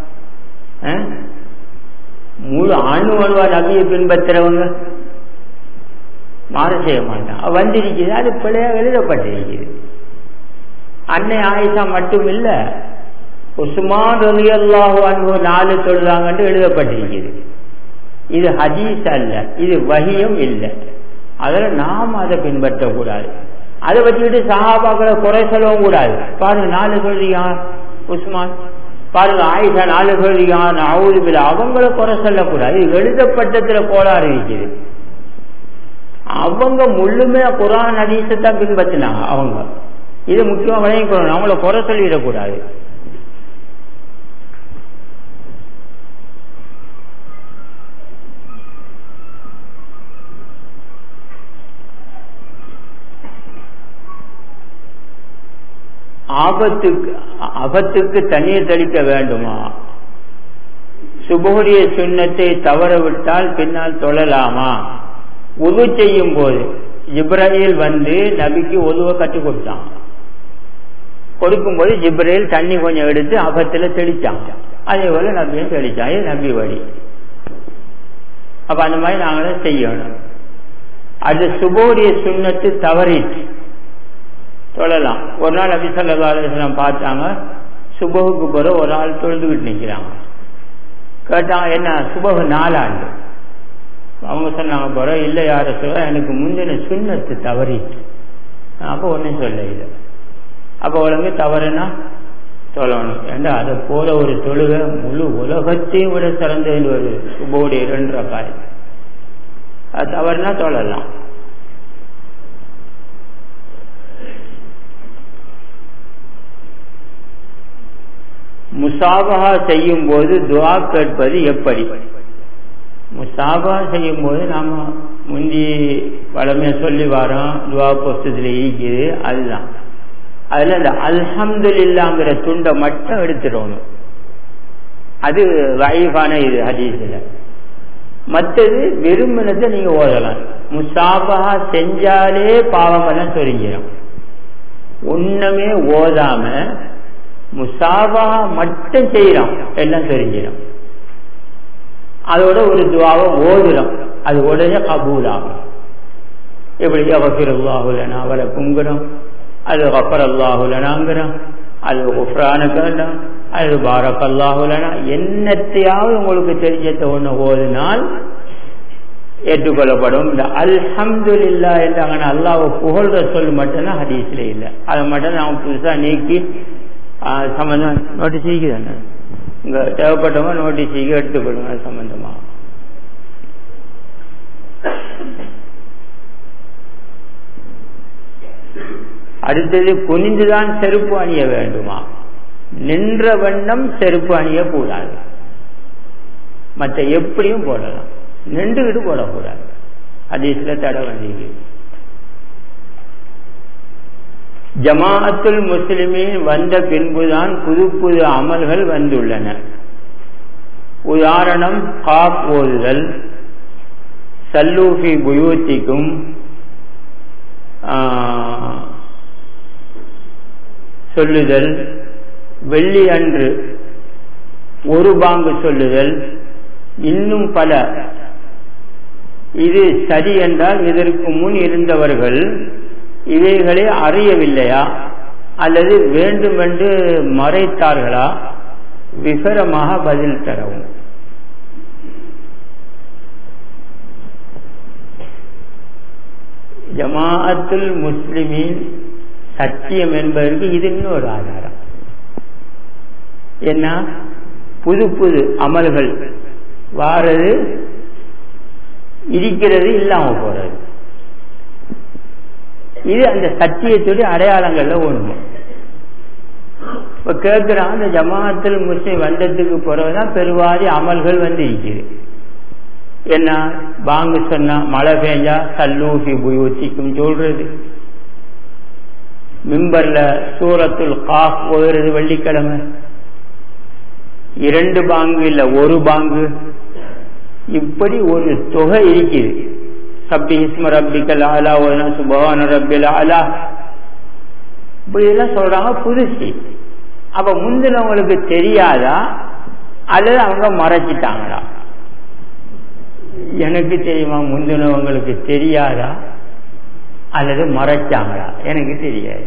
முழு அணு அணுவா நபியை பின்பற்றுறவங்க மாறு செய்ய மாட்டான் வந்திருக்குது அது பிள்ளையா எழுதப்பட்டிருக்குது அன்னை ஆயிஷா மட்டும் இல்ல உஸ்மான் ரலி அல்லாஹு அன்பு நாலு தொழுதாங்கன்னு எழுதப்பட்டிருக்குது இது ஹதீஸ் அல்ல இது வகியும் இல்லை அதில் நாம் அதை பின்பற்றக்கூடாது அதை வச்சுக்கிட்டு சஹாபாக்களை குறை சொல்லவும் கூடாது பாருங்க நாலு சொல்றீங்க உஸ்மான் பாருங்க ஆயிஷா நாலு சொல்றீங்க அவுது அவங்கள குறை சொல்லக்கூடாது எழுதப்பட்டத்துல கோளாறு இருக்குது அவங்க முழுமையா குரான் ஹதீஸை தான் பின்பற்றினாங்க அவங்க இது முக்கியமா விளங்கிக்கணும் அவங்கள குறை சொல்லிடக்கூடாது ஆபத்துக்கு ஆபத்துக்கு தண்ணீர் தெளிக்க வேண்டுமா சுபோரிய சுண்ணத்தை தவறவிட்டால் பின்னால் தொழலாமா உது செய்யும் போது ஜிப்ராயில் வந்து நபிக்கு உதுவ கற்றுக் கொடுத்தான் கொடுக்கும்போது ஜிப்ரேல் தண்ணி கொஞ்சம் எடுத்து அபத்துல தெளிச்சான் அதே போல நபியும் தெளிச்சான் இது நபி வழி அப்ப அந்த மாதிரி நாங்களும் செய்யணும் அது சுபோரிய சுண்ணத்து தவறிட்டு தொழலாம் ஒரு நாள் நபி சொல்லா அலுவலம் பார்த்தாங்க சுபகுக்கு பிற ஒரு ஆள் தொழுதுகிட்டு நிற்கிறாங்க கேட்டாங்க என்ன சுபகு நாலாண்டு அவங்க சொன்னாங்க போற இல்லை யார சொல்ல எனக்கு முந்தின சுண்ணத்து தவறிட்டு அப்போ ஒன்றும் சொல்ல இல்லை அப்போ உலக தவறுனா சொல்லணும் ஏண்டா அதை போல ஒரு தொழுகை முழு உலகத்தையும் விட சிறந்தது ஒரு சுபோடைய இரண்டு காய் அது தவறுனா தொழலாம் முசாபகா செய்யும் போது துவா கேட்பது எப்படி முசாபா செய்யும் போது நாம முந்தி வளமையா சொல்லி வரோம் துவா புஸ்தத்துல இருக்குது அதுதான் அதுல இந்த அல்ஹம்துலில்லாங்கிற துண்டை மட்டும் எடுத்துடணும் அது வைஃபான இது ஹதீஸ்ல மற்றது விரும்பினதை நீங்க ஓதலாம் முசாபகா செஞ்சாலே பாவமெல்லாம் சொரிஞ்சிடும் ஒண்ணுமே ஓதாம முசாபகா மட்டும் செய்யறோம் எல்லாம் தெரிஞ்சிடும் அதோட ஒரு துவாவை ஓதுறோம் அது உடனே கபூலாகும் எப்படி அல்லாஹுலனா அவரை குங்குறோம் அது கப்பர் அல்லாஹுலனாங்கிறோம் அது உஃப்ரானுக்கிறோம் அது பாரக் அல்லாஹுலனா என்னத்தையாவது உங்களுக்கு தெரிஞ்சத ஒன்று ஓதுனால் ஏற்றுக்கொள்ளப்படும் இந்த அல்ஹம்துல்லா என்றாங்கன்னா அல்லாவை புகழ்ற சொல் மட்டும்தான் ஹதீஸ்ல இல்லை அதை மட்டும் நான் புதுசாக நீக்கி சம்பந்தம் நோட்டீஸ் தானே இங்க தேவைப்பட்டவங்க நோட்டீஸ் எடுத்துக்கொள்ளுங்க அது சம்பந்தமா அடுத்தது குனிந்துதான் செருப்பு அணிய வேண்டுமா நின்ற வண்ணம் செருப்பு அணியக்கூடாது மற்ற எப்படியும் போடலாம் நின்றுகிட்டு போடக்கூடாது ஹதீஸ்ல தடை வந்தீங்க ஜமாஅத்துல் முஸ்லிமின் வந்த பின்புதான் புது புது அமல்கள் வந்துள்ளன உதாரணம் காப் ஓதுதல் சல்லூஃபி புயூத்திக்கும் சொல்லுதல் வெள்ளி அன்று ஒரு பாங்கு சொல்லுதல் இன்னும் பல இது சரி என்றால் இதற்கு முன் இருந்தவர்கள் இவைகளை அறியவில்லையா அல்லது வேண்டுமென்று மறைத்தார்களா விவரமாக பதில் தரவும் ஜமாஅத்துல் முஸ்லிமின் சத்தியம் என்பதற்கு இது இன்னொரு ஆதாரம் என்ன புது புது அமல்கள் வாரது இருக்கிறது இல்லாம போறது இது அந்த சத்தியத்துடைய அடையாளங்கள்ல ஒண்ணு இப்ப கேட்கிறான் அந்த ஜமாத்தில் முஸ்லிம் வந்ததுக்கு பிறகுதான் பெருவாரி அமல்கள் வந்து இருக்குது என்ன பாங்கு சொன்னா மழை பெஞ்சா சல்லூசி புயூசிக்கும் சொல்றது மிம்பர்ல சூரத்துல் காஃப் ஓதுறது வெள்ளிக்கிழமை இரண்டு பாங்கு இல்ல ஒரு பாங்கு இப்படி ஒரு தொகை இருக்குது சப்பி இஸ்ம ரப்பிக்கல் ஆலா ஒரு சுபவான ரப்பில் ஆலா இப்படி எல்லாம் சொல்றாங்க புதுசு அப்ப முந்தினவங்களுக்கு தெரியாதா அல்லது அவங்க மறைச்சிட்டாங்களா எனக்கு தெரியுமா முந்தினவங்களுக்கு தெரியாதா அல்லது மறைச்சாங்களா எனக்கு தெரியாது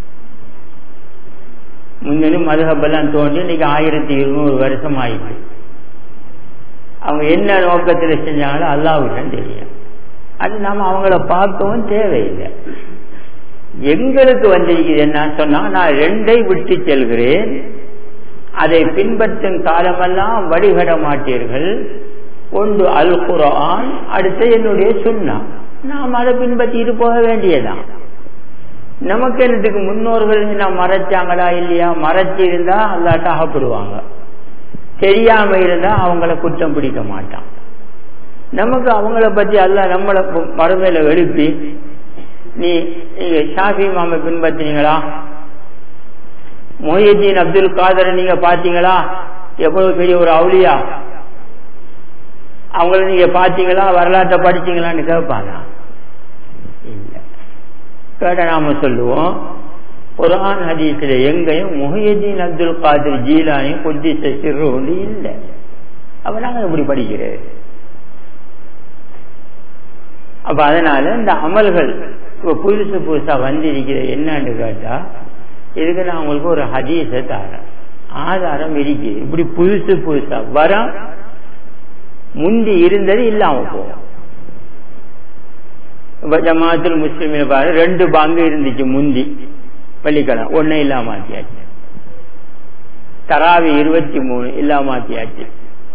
முந்தினும் மதுகப்பெல்லாம் தோண்டி இன்னைக்கு ஆயிரத்தி இருநூறு வருஷம் ஆயிடுச்சு அவங்க என்ன நோக்கத்தில் செஞ்சாங்களோ அல்லாவுக்கு தெரியும் அது நாம அவங்கள பார்க்கவும் தேவையில்லை எங்களுக்கு வந்திருக்குது என்ன சொன்னா நான் ரெண்டை விட்டு செல்கிறேன் அதை பின்பற்றும் காலமெல்லாம் வழிபட மாட்டீர்கள் ஒன்று அல் குரான் அடுத்து என்னுடைய சுண்ணா நாம் அதை பின்பற்றிட்டு போக வேண்டியதான் நமக்கு என்னத்துக்கு முன்னோர்கள் நான் மறைச்சாங்களா இல்லையா மறைச்சி இருந்தா அல்லாட்ட அகப்படுவாங்க தெரியாம இருந்தா அவங்கள குற்றம் பிடிக்க மாட்டான் நமக்கு அவங்கள பத்தி அல்ல நம்மளை மறுமையில எழுப்பி நீ நீங்க ஷாஃபி மாம பின்பற்றினீங்களா மொஹிதீன் அப்துல் காதரை நீங்க பாத்தீங்களா எவ்வளவு பெரிய ஒரு அவுளியா அவங்கள நீங்க பாத்தீங்களா வரலாற்றை படிச்சீங்களான்னு கேட்பாங்க இல்ல கேட்ட நாம சொல்லுவோம் குரான் ஹதீஸ்ல எங்கேயும் முஹியதீன் அப்துல் காதிர் ஜீலானையும் கொத்திச சிறுண்டு இல்லை அப்ப நாங்க இப்படி படிக்கிறது அப்ப அதனால இந்த அமல்கள் இப்ப புதுசு புதுசா வந்திருக்கிற என்னன்னு கேட்டா இதுக்கு நான் உங்களுக்கு ஒரு ஹதீஸை தரேன் ஆதாரம் இருக்குது இப்படி புதுசு புதுசா வர முந்தி இருந்தது இல்லாம போகும் ஜமாத்தில் முஸ்லிமில் பாரு ரெண்டு பாங்கு இருந்துச்சு முந்தி பள்ளிக்கிழமை ஒன்னு இல்லாம ஆத்தியாச்சு தராவி இருபத்தி மூணு இல்லாம ஆத்தியாச்சு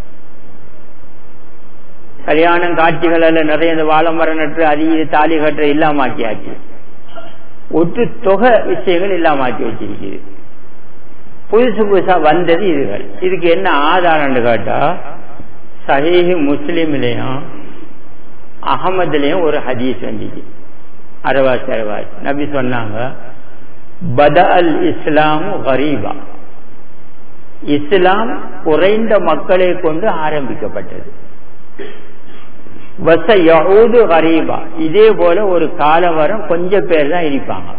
கல்யாணம் காட்சிகள் எல்லாம் நிறைய இந்த வாழை மரம் நட்டு அதிக தாலி கட்டுற இல்லாம ஆக்கியாச்சு ஒட்டு தொகை விஷயங்கள் இல்லாம ஆக்கி வச்சிருக்குது புதுசு புதுசா வந்தது இதுகள் இதுக்கு என்ன ஆதாரம்னு கேட்டா சஹீஹ் முஸ்லீம்லயும் அகமதுலயும் ஒரு ஹதீஸ் வந்துச்சு அரவாசி அரவாசி நபி சொன்னாங்க பத அல் இஸ்லாமு கரீபா இஸ்லாம் குறைந்த மக்களை கொண்டு ஆரம்பிக்கப்பட்டது வச யகூது கரீபா இதே போல ஒரு காலம் வரும் கொஞ்சம் பேர் தான் இருப்பாங்க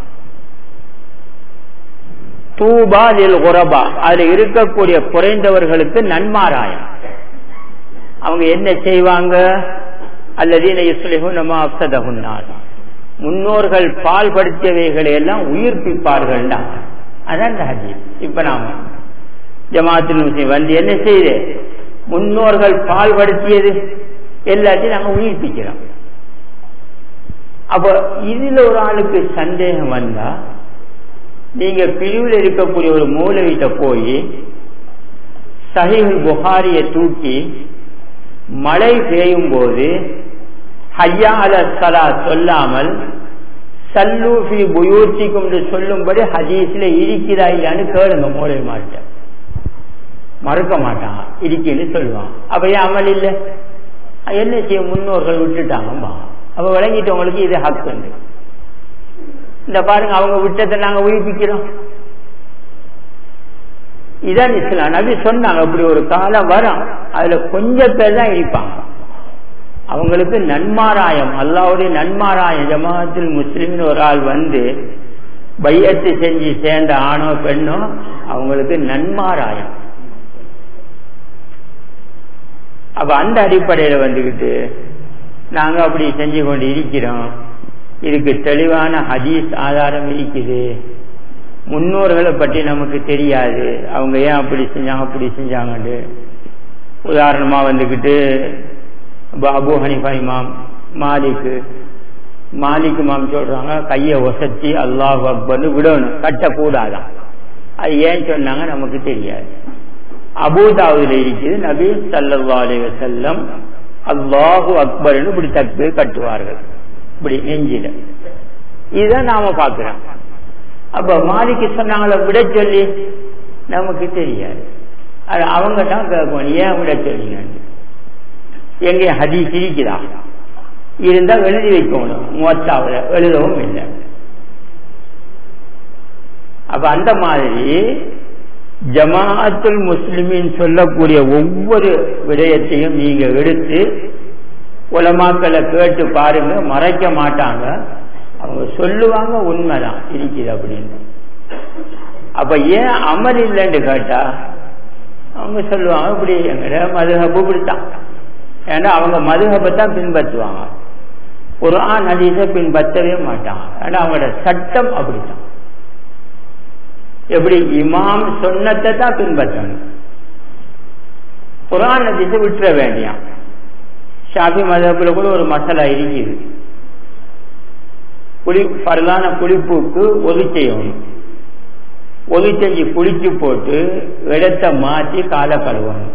தூபா லில் குரபா அதுல இருக்கக்கூடிய குறைந்தவர்களுக்கு நன்மாராயம் அவங்க என்ன செய்வாங்க அல்லது இஸ்லிஹு நம்ம அப்சதகுன்னார் முன்னோர்கள் பால்படுத்தியவைகளை எல்லாம் உயிர்ப்பிப்பார்கள் அதான் ஹதீஸ் இப்ப நாம ஜமாத்தில் முஸ்லீம் வந்து என்ன செய்யுது முன்னோர்கள் பால்படுத்தியது எல்லாத்தையும் நாங்க உயிர்ப்பிக்கிறோம் அப்ப இதுல ஒரு ஆளுக்கு சந்தேகம் வந்தா நீங்க பிரிவில் இருக்கக்கூடிய ஒரு மூலவிட்ட போய் சஹிஹுல் புகாரிய தூக்கி மழை பெய்யும் போது ஹையா அல சலா சொல்லாமல் சல்லூஃபி புயூர்த்திக்கும் என்று சொல்லும்படி ஹதீஸ்ல இருக்கிறா இல்லையான்னு கேளுங்க மூளை மாட்ட மறுக்க மாட்டான் இருக்குன்னு சொல்லுவான் அப்ப ஏன் அமல் இல்லை என்ன செய்ய முன்னோர்கள் விட்டுட்டாங்கம்மா அப்ப விளங்கிட்டவங்களுக்கு இது ஹக்கு இந்த பாருங்க அவங்க விட்டதை நாங்க உயிர்ப்பிக்கிறோம் இதான் இஸ்லாம் நபி சொன்னாங்க அப்படி ஒரு காலம் வரும் அதுல கொஞ்சம் பேர் தான் இருப்பாங்க அவங்களுக்கு நன்மாராயம் அல்லாவுடைய நன்மாராயம் ஜமாத்தில் முஸ்லிமின் ஒரு ஆள் வந்து பையத்து செஞ்சு சேர்ந்த ஆணோ பெண்ணோ அவங்களுக்கு நன்மாராயம் அப்ப அந்த அடிப்படையில வந்துகிட்டு நாங்க அப்படி செஞ்சு கொண்டு இருக்கிறோம் இதுக்கு தெளிவான ஹதீஸ் ஆதாரம் இருக்குது முன்னோர்களை பற்றி நமக்கு தெரியாது அவங்க ஏன் அப்படி செஞ்சாங்க அப்படி செஞ்சாங்கன்னு உதாரணமா வந்துக்கிட்டு அபு ஹனிஃபா இமாம் மாலிக்கு மாலிக் இமாம் சொல்றாங்க கையை ஒசத்தி அல்லாஹ் அக்பர்னு விடணும் கட்டக்கூடாதான் அது ஏன் சொன்னாங்க நமக்கு தெரியாது அபூதாவுல இருக்குது நபி சல்லா அலி வசல்லம் அல்லாஹு அக்பர்னு இப்படி தப்பு கட்டுவார்கள் இப்படி நெஞ்சில இதுதான் நாம பாக்குறோம் அப்ப மாலிக்கு சொன்னாங்கள விட சொல்லி நமக்கு தெரியாது அது அவங்க தான் கேட்கணும் ஏன் விட சொல்லிங்க எங்க ஹதீஸ் இருக்குதா இருந்தா எழுதி வைக்கணும் மூத்தாவில் எழுதவும் இல்லை அப்ப அந்த மாதிரி ஜமாஅத்துல் முஸ்லிமின் சொல்லக்கூடிய ஒவ்வொரு விடயத்தையும் நீங்க எடுத்து உலமாக்களை கேட்டு பாருங்க மறைக்க மாட்டாங்க அவங்க சொல்லுவாங்க உண்மைதான் இருக்குது அப்படின்னு அப்ப ஏன் அமல் இல்லைன்னு கேட்டா அவங்க சொல்லுவாங்க இப்படி எங்கட மதுஹபு இப்படித்தான் ஏன்னா அவங்க மதுஹபை தான் பின்பற்றுவாங்க ஒரு ஆண் ஹதீஸை பின்பற்றவே மாட்டாங்க ஏன்னா அவங்களோட சட்டம் அப்படித்தான் எப்படி இமாம் சொன்னத்தை தான் பின்பற்றணும் குரான் ஹதீஸை விட்டுற வேண்டியான் ஷாஃபி மதப்பில் கூட ஒரு மசாலா இருக்குது குளி பரலான குளிப்புக்கு ஒது செய்யணும் ஒது செஞ்சு குளிச்சு போட்டு இடத்த மாற்றி காலை கழுவணும்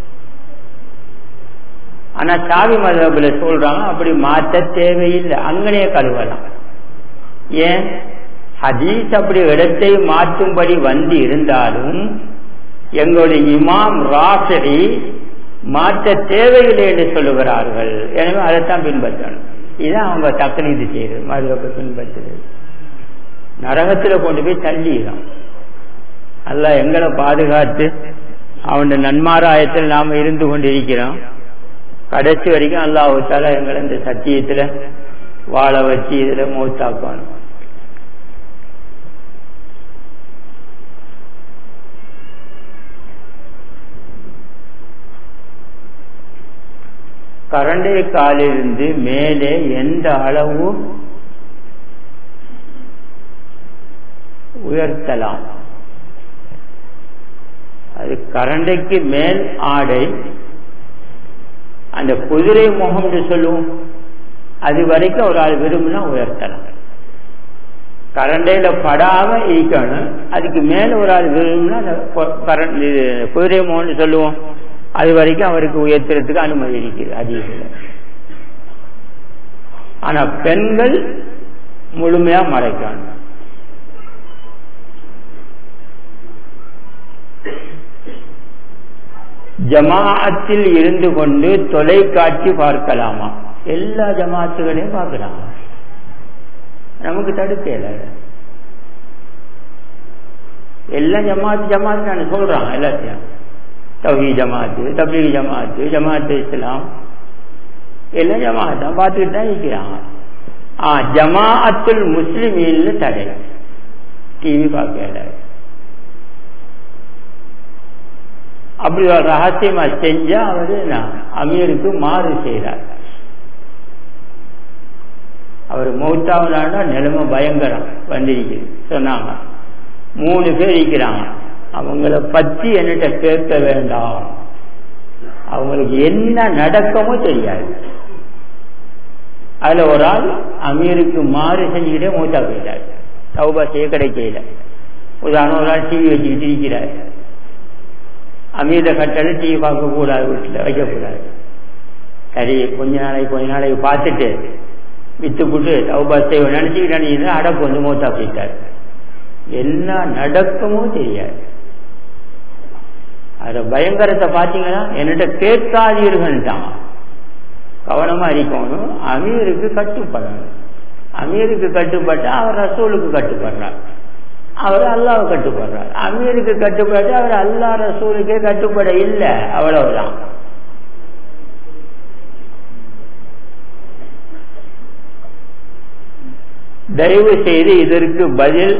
ஆனா சாவி மதபில் சொல்றாங்க அப்படி மாற்ற தேவையில்லை அங்கனே கழுவலாம் ஏன் ஹதீஸ் அப்படி இடத்தை மாற்றும்படி வந்து இருந்தாலும் எங்களுடைய இமாம் ராசடி மாற்ற தேவையில்லை என்று சொல்லுகிறார்கள் எனவே அதைத்தான் பின்பற்றணும் இதுதான் அவங்க தக்கனீது செய்யறது மதுரப்பை பின்பற்றுறது நரகத்துல கொண்டு போய் தள்ளிடும் அல்ல எங்களை பாதுகாத்து அவன் நன்மாராயத்தில் நாம இருந்து கொண்டிருக்கிறோம் கடைசி வரைக்கும் அல்லாஹால எங்களை இந்த சத்தியத்துல வாழ வச்சு இதுல மூத்தாக்கணும் கரண்டை காலிலிருந்து மேலே எந்த அளவு உயர்த்தலாம் அது கரண்டைக்கு மேல் ஆடை அந்த குதிரை முகம் என்று சொல்லுவோம் அது வரைக்கும் ஒரு ஆள் விரும்பினா உயர்த்தலாம் கரண்டையில படாம இருக்கணும் அதுக்கு மேல ஒரு ஆள் விரும்பினா அந்த குதிரை முகம்னு சொல்லுவோம் அது வரைக்கும் அவருக்கு உயர்த்துறதுக்கு அனுமதி இருக்குது அதிகத்தில் ஆனா பெண்கள் முழுமையா மறைக்கணும் ஜமாஅத்தில் இருந்து கொண்டு தொலைக்காட்சி பார்க்கலாமா எல்லா ஜமாத்துகளையும் பார்க்குறாங்க நமக்கு தடுக்கல எல்லாம் ஜமாத்து ஜமாத்து நான் சொல்றாங்க எல்லாத்தையும் தௌஹி ஜமாத்து தப்லீக் ஜமாத்து ஜமாத்து இஸ்லாம் எல்லாம் ஜமாத் தான் பார்த்துக்கிட்டு தான் இருக்கிறாங்க ஆ ஜமாஅத்துல் முஸ்லிமீன்ல தடை டிவி பார்க்கல அப்படி ஒரு ரகசியமா செஞ்சா அவரு அமீருக்கு மாறு செய்கிறார் அவர் மௌத்தாவலாண்டா நிலைமை பயங்கரம் வந்திருக்குது சொன்னாங்க மூணு பேர் இருக்கிறாங்க அவங்கள பத்தி என்கிட்ட கேட்க வேண்டாம் அவங்களுக்கு என்ன நடக்கமோ தெரியாது அதுல ஒரு ஆள் அமீருக்கு மாறு செஞ்சுக்கிட்டே மூத்தா போயிட்டார் சௌபா செய்ய கிடைக்கல உதாரணம் ஒரு ஆள் டிவி வச்சுக்கிட்டு இருக்கிறார் அமீர கட்டளை டிவி பார்க்க கூடாது வீட்டில் வைக்கக்கூடாது சரி கொஞ்ச நாளைக்கு கொஞ்ச நாளைக்கு பார்த்துட்டு வித்து போட்டு சௌபா செய்வ நினைச்சுக்கிட்டு அடப்பு வந்து மூத்தா போயிட்டார் என்ன நடக்குமோ தெரியாது அத பயங்கரத்தை பாத்தீங்கன்னா என்னிட்ட கேட்காதீர்கள்ட்டான் கவனமா இருக்கணும் அமீருக்கு கட்டுப்படணும் அமீருக்கு கட்டுப்பட்டு அவர் ரசூலுக்கு கட்டுப்படுறார் அவர் அல்லாவை கட்டுப்படுறார் அமீருக்கு கட்டுப்பட்டு அவர் அல்லா ரசூலுக்கே கட்டுப்பட இல்லை அவ்வளவுதான் தயவு செய்து இதற்கு பதில்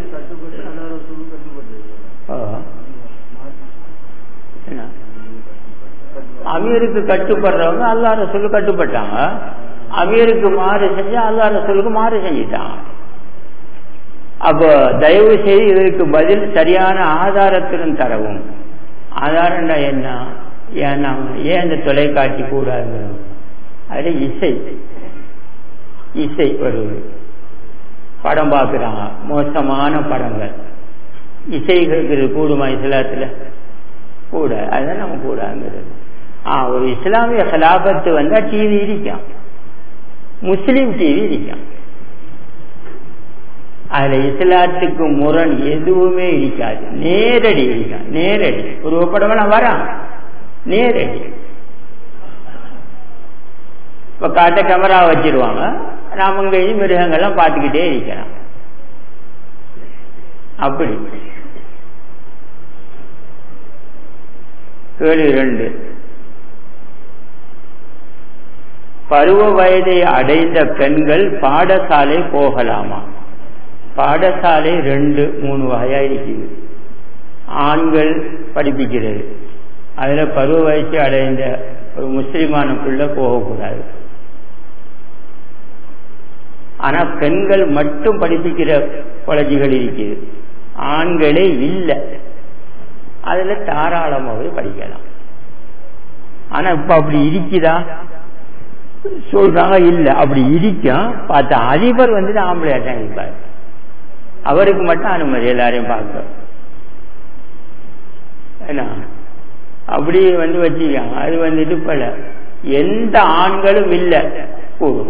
அமீருக்கு கட்டுப்படுறவங்க அல்லா ரசூலு கட்டுப்பட்டாங்க அமீருக்கு மாறு செஞ்சு அல்லா ரசூலுக்கு மாறு செஞ்சிட்டாங்க அப்போ தயவு செய்து இதற்கு பதில் சரியான ஆதாரத்துடன் தரவும் ஆதாரம்டா என்ன ஏன்னா ஏன் இந்த தொலைக்காட்சி கூடாது அது இசை இசை வருது படம் பார்க்குறாங்க மோசமான படங்கள் இசை கேட்கறது கூடுமா இஸ்லாத்துல கூட அதுதான் நம்ம கூடாங்கிறது ஆ ஒரு இஸ்லாமிய கலாபத்து வந்தா டிவி இருக்கும் முஸ்லீம் டிவி இருக்கும் அதுல இஸ்லாத்துக்கு முரண் எதுவுமே இருக்காது நேரடி இருக்கும் நேரடி ஒரு படம் வரான் நேரடி இப்ப காட்ட கேமரா வச்சிருவாங்க நாம இங்க மிருகங்கள்லாம் பார்த்துக்கிட்டே இருக்கிறோம் அப்படி கேள்வி ரெண்டு பருவ வயதை அடைந்த பெண்கள் பாடசாலை போகலாமா பாடசாலை ரெண்டு மூணு வகையா இருக்குது ஆண்கள் படிப்பிக்கிறது அதுல பருவ வயசு அடைந்த ஒரு முஸ்லிமான பிள்ளை போகக்கூடாது ஆனா பெண்கள் மட்டும் படிப்பிக்கிற காலேஜுகள் இருக்குது ஆண்களே இல்லை அதுல தாராளமாகவே படிக்கலாம் ஆனா இப்ப அப்படி இருக்குதா சொல்றாங்க இல்ல அப்படி இருக்கும் பார்த்தா அதிபர் வந்து ஆம்பளையா தான் இருப்பார் அவருக்கு மட்டும் அனுமதி எல்லாரையும் பார்க்க என்ன அப்படி வந்து வச்சுக்காங்க அது வந்துட்டு பல எந்த ஆண்களும் இல்லை கூடும்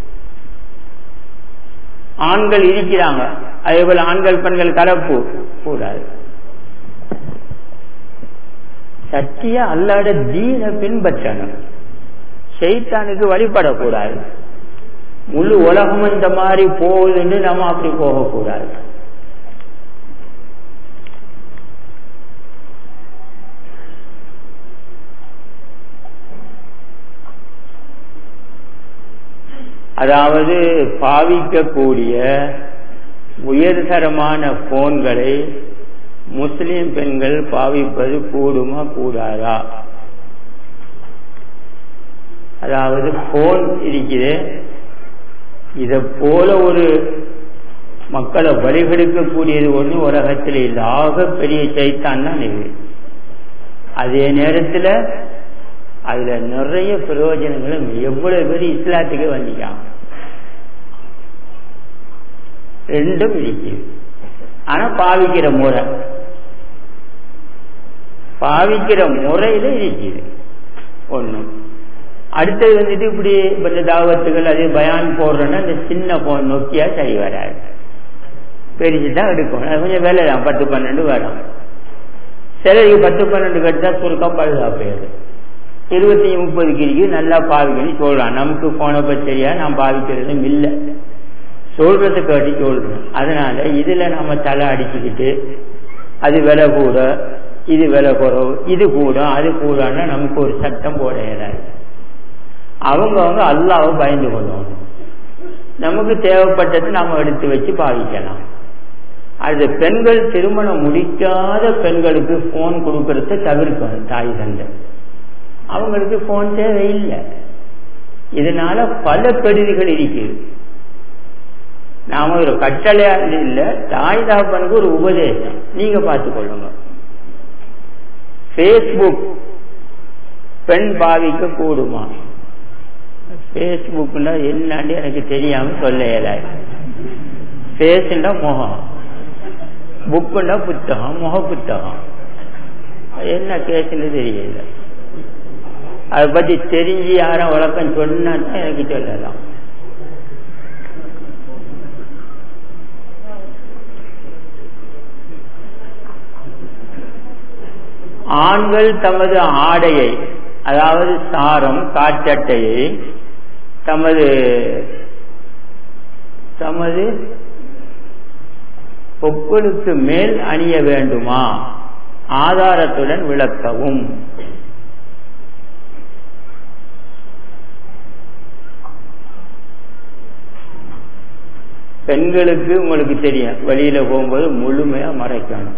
ஆண்கள் இருக்கிறாங்க அதே போல ஆண்கள் பெண்கள் கலப்பு கூடாது சத்திய அல்லாட தீன பின்பற்றணும் செய்தானுக்கு வழிபடக்கூடாது முழு உலகம் இந்த மாதிரி போகுதுன்னு நம்ம அப்படி போகக்கூடாது அதாவது பாவிக்கக்கூடிய உயர்தரமான போன்களை முஸ்லிம் பெண்கள் பாவிப்பது கூடுமா கூடாதா அதாவது போன் இருக்குது இத போல ஒரு மக்களை வழிகெடுக்கக்கூடியது ஒன்று உலகத்தில் இல்லாத பெரிய சைத்தான் தான் இது அதே நேரத்தில் அதுல நிறைய பிரயோஜனங்களும் எவ்வளவு பேர் இஸ்லாத்துக்கு வந்திருக்காங்க ரெண்டும் இருக்குது ஆனா பாவிக்கிற முறை பாவிக்கிற முறையில இருக்குது ஒண்ணு அடுத்தது வந்துட்டு இப்படி இந்த தாவத்துகள் அதே பயான் போடுறோன்னா இந்த சின்ன போன் நோக்கியா சரி வராது பெருசு தான் எடுக்கும் அது கொஞ்சம் வேலை தான் பத்து பன்னெண்டு வரும் சிலருக்கு பத்து பன்னெண்டு கட்டா சுருக்கம் பழுதா போயிடுது இருபத்தி முப்பது கிரிக்கு நல்லா பாவிக்கணும் சொல்றான் நமக்கு போன பச்சரியா நான் பாவிக்கிறதும் இல்லை சொல்றதை காட்டி சொல்றேன் அதனால இதுல நம்ம தலை அடிச்சுக்கிட்டு அது விலை கூட இது விலை குறவு இது கூட அது கூடன்னா நமக்கு ஒரு சட்டம் போட இயலாது அவங்க அவங்க அல்லாவை பயந்து கொள்ளணும் நமக்கு தேவைப்பட்டது நாம எடுத்து வச்சு பாவிக்கலாம் அது பெண்கள் திருமணம் முடிக்காத பெண்களுக்கு போன் கொடுக்கறத தவிர்க்கணும் தாய் தந்தை அவங்களுக்கு போன் தேவையில்லை இதனால பல கருவிகள் இருக்குது நாம ஒரு கட்டளையா இல்ல தாய் தாப்பனுக்கு ஒரு உபதேசம் நீங்க பார்த்துக் கொள்ளுங்க பேஸ்புக் பெண் பாவிக்க கூடுமா பேஸ்புக்னா என்னன்னு எனக்கு தெரியாம சொல்ல இயலாது பேசுண்டா முகம் புக்குண்டா புத்தகம் முக புத்தகம் என்ன கேசுன்னு தெரியல அதை பத்தி தெரிஞ்சு யாரும் வழக்கம் சொன்னா எனக்கு சொல்லலாம் ஆண்கள் தமது ஆடையை அதாவது சாரம் காற்றட்டையை தமது தமது பொக்களுக்கு மேல் அணிய வேண்டுமா ஆதாரத்துடன் விளக்கவும் பெண்களுக்கு உங்களுக்கு தெரியும் வெளியில போகும்போது முழுமையா மறைக்கணும்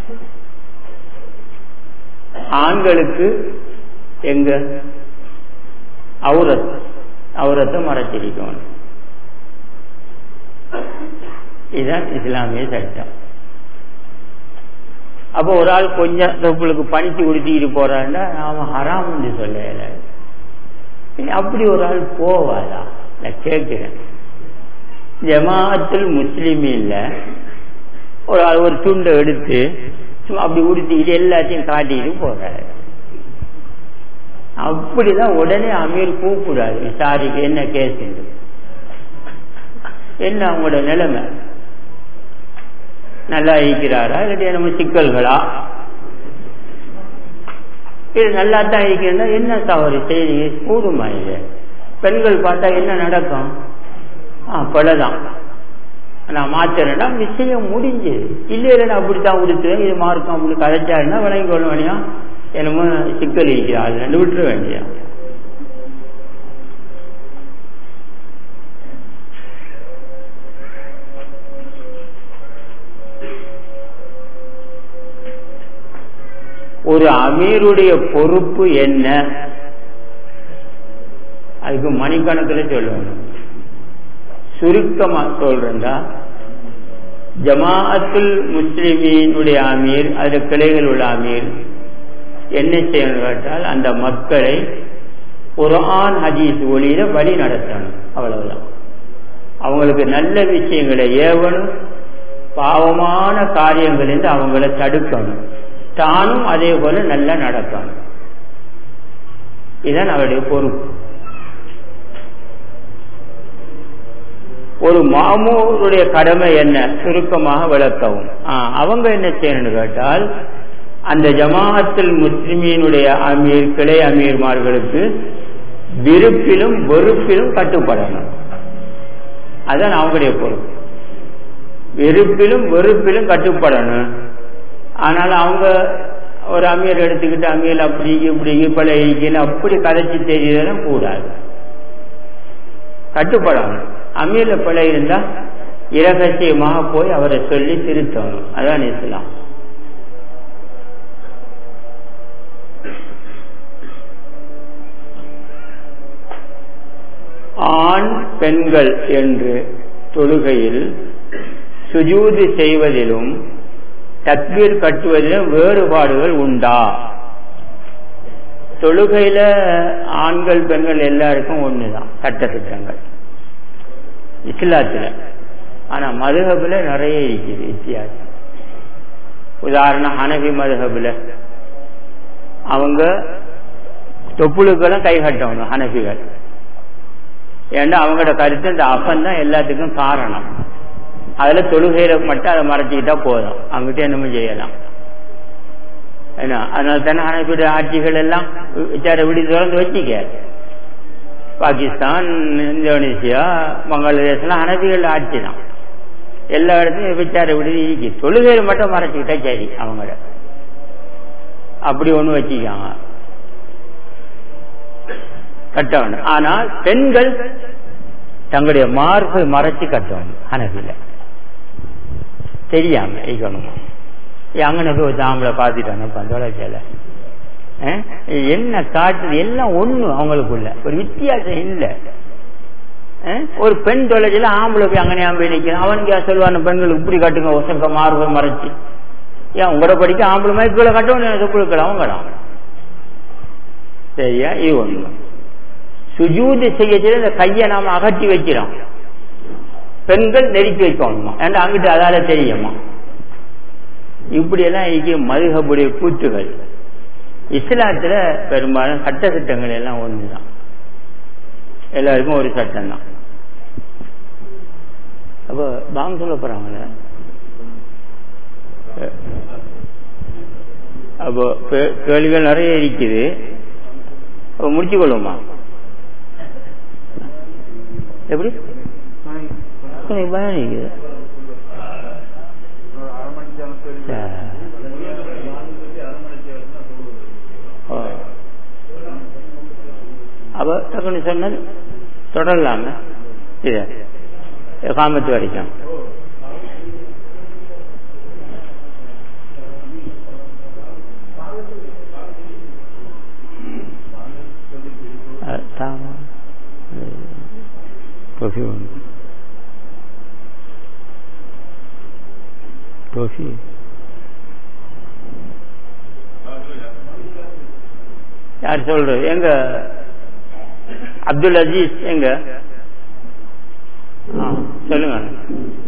ஆண்களுக்கு எங்க அவுரத் அவுரத்தை மறைச்சிருக்கணும் இதுதான் இஸ்லாமிய சட்டம் அப்போ ஒரு ஆள் கொஞ்சம் தொப்புளுக்கு பணிச்சு குடிச்சிக்கிட்டு போறான்னா நாம ஹராம்னு சொல்ல அப்படி ஒரு ஆள் போவாதா நான் கேட்கிறேன் ஜமாத்தில் முஸ்லீம் இல்ல ஒரு ஆள் ஒரு துண்டை எடுத்து சும்மா அப்படி உடுத்திக்கிட்டு எல்லாத்தையும் காட்டிட்டு போறாரு அப்படிதான் உடனே அமீர் கூப்பிடாது விசாரிக்க என்ன கேஸ் என்ன அவங்களோட நிலைமை நல்லா இருக்கிறாரா இல்லாட்டி நம்ம சிக்கல்களா இது நல்லா தான் இருக்கிறதா என்ன தவறு செய்தி கூடுமா இது பெண்கள் பார்த்தா என்ன நடக்கும் ஆ கொலைதான் நான் மாத்திரேன்னா விஷயம் முடிஞ்சு இல்லை இல்லைன்னா அப்படித்தான் உடுத்துவேன் இது மார்க்கம் அப்படி கதைச்சாருன்னா விளங்கி கொள்ள வேண்டியா என்னமோ சிக்கல் இருக்கிறாள் ரெண்டு விட்டுற வேண்டியா ஒரு அமீருடைய பொறுப்பு என்ன அதுக்கு மணிக்கணக்கில் சொல்லணும் சுருக்கமா சொல்றா ஜமாஅத்துல் முஸ்லிமீனுடைய அமீர் அது கிளைகள் உள்ள அமீர் என்ன செய்யணும் கேட்டால் அந்த மக்களை குரான் ஹதீஸ் ஒளியில வழி நடத்தணும் அவ்வளவுதான் அவங்களுக்கு நல்ல விஷயங்களை ஏவணும் பாவமான காரியங்களிலிருந்து அவங்கள தடுக்கணும் தானும் அதே போல நல்லா நடக்கணும் இதுதான் அவருடைய பொறுப்பு ஒரு மாமூருடைய கடமை என்ன சுருக்கமாக விளக்கவும் அவங்க என்ன செய்யணும்னு கேட்டால் அந்த ஜமாஅத்தில் முஸ்லிமீனுடைய அமீர் கிளை அமீர்மார்களுக்கு விருப்பிலும் வெறுப்பிலும் கட்டுப்படணும் அதான் அவங்களுடைய பொறுப்பு வெறுப்பிலும் வெறுப்பிலும் கட்டுப்படணும் ஆனால் அவங்க ஒரு அமீர் எடுத்துக்கிட்டு அமீர் அப்படி இப்படி இப்படி அப்படி கதைச்சு தெரியலாம் கூடாது கட்டுப்படணும் அமீர்ல பிழை இருந்தா இரகசியமாக போய் அவரை சொல்லி திருத்தணும் அதான் இஸ்லாம் ஆண் பெண்கள் என்று தொழுகையில் சுஜூது செய்வதிலும் தக்பீர் கட்டுவதிலும் வேறுபாடுகள் உண்டா தொழுகையில ஆண்கள் பெண்கள் எல்லாருக்கும் ஒண்ணுதான் சட்ட திட்டங்கள் இஸ்லாத்துல ஆனா மதுஹபுல நிறைய இருக்குது வித்தியாசம் உதாரணம் ஹனபி மதுஹபுல அவங்க தொப்புளுக்கெல்லாம் கை கட்டணும் ஹனபிகள் ஏன்னா அவங்களோட கருத்து இந்த அப்பன் தான் எல்லாத்துக்கும் காரணம் அதுல தொழுகையில மட்டும் அதை மறைச்சிக்கிட்டா போதும் அங்கிட்ட என்னமோ செய்யலாம் என்ன அதனால தானே அனைத்து ஆட்சிகள் எல்லாம் விசார விடி திறந்து வச்சிக்க பாகிஸ்தான் இந்தோனேசியா வங்காளதேசம் அனபிகள் ஆட்சி தான் எல்லா இடத்துலையும் விசார விடுதி இருக்கு தொழுகையில் மட்டும் மறைச்சிக்கிட்டா சரி அவங்கள அப்படி ஒண்ணு வச்சுக்காங்க கட்டணும் ஆனால் பெண்கள் தங்களுடைய மார்பை மறைச்சு கட்டணும் அனபில தெரியாம இருக்கணும் அங்கன போய் தாம்பளை பார்த்துட்டாங்க தொலைச்சல என்ன காட்டுது எல்லாம் ஒண்ணு அவங்களுக்குள்ள ஒரு வித்தியாசம் இல்லை ஒரு பெண் தொலைச்சல ஆம்பளை போய் அங்கனே போய் நிற்கிறான் அவனுக்கு சொல்லுவான பெண்கள் இப்படி கட்டுங்க ஒசங்க மார்பை மறைச்சு ஏன் உங்களோட படிக்க ஆம்பளை மாதிரி கீழே கட்டணும் சொப்புழுக்கள் அவங்க சரியா இது ஒண்ணு சுஜூது செய்ய செய்ய இந்த கையை நாம அகற்றி வைக்கிறோம் பெண்கள் நெருக்கி வைக்கணுமா ஏன்னா அங்கிட்டு அதால தெரியுமா இப்படி எல்லாம் இங்கே மதுகபுடைய கூற்றுகள் இஸ்லாத்துல பெரும்பாலும் சட்ட திட்டங்கள் எல்லாம் ஒண்ணுதான் எல்லாருக்கும் ஒரு சட்டம் தான் அப்போ பாங்க சொல்ல போறாங்களே அப்போ கேள்விகள் நிறைய இருக்குது அப்போ முடிச்சு கொள்ளுமா எப்படி பயம் இருக்குது அப்ப டக்குன்னு சொன்னது தொடரலாம இத காமத்து வரைக்கும் टॉफी टॉफी யார் சொல்றது எங்க அப்துல் அஜீஸ் எங்க சொல்லுங்க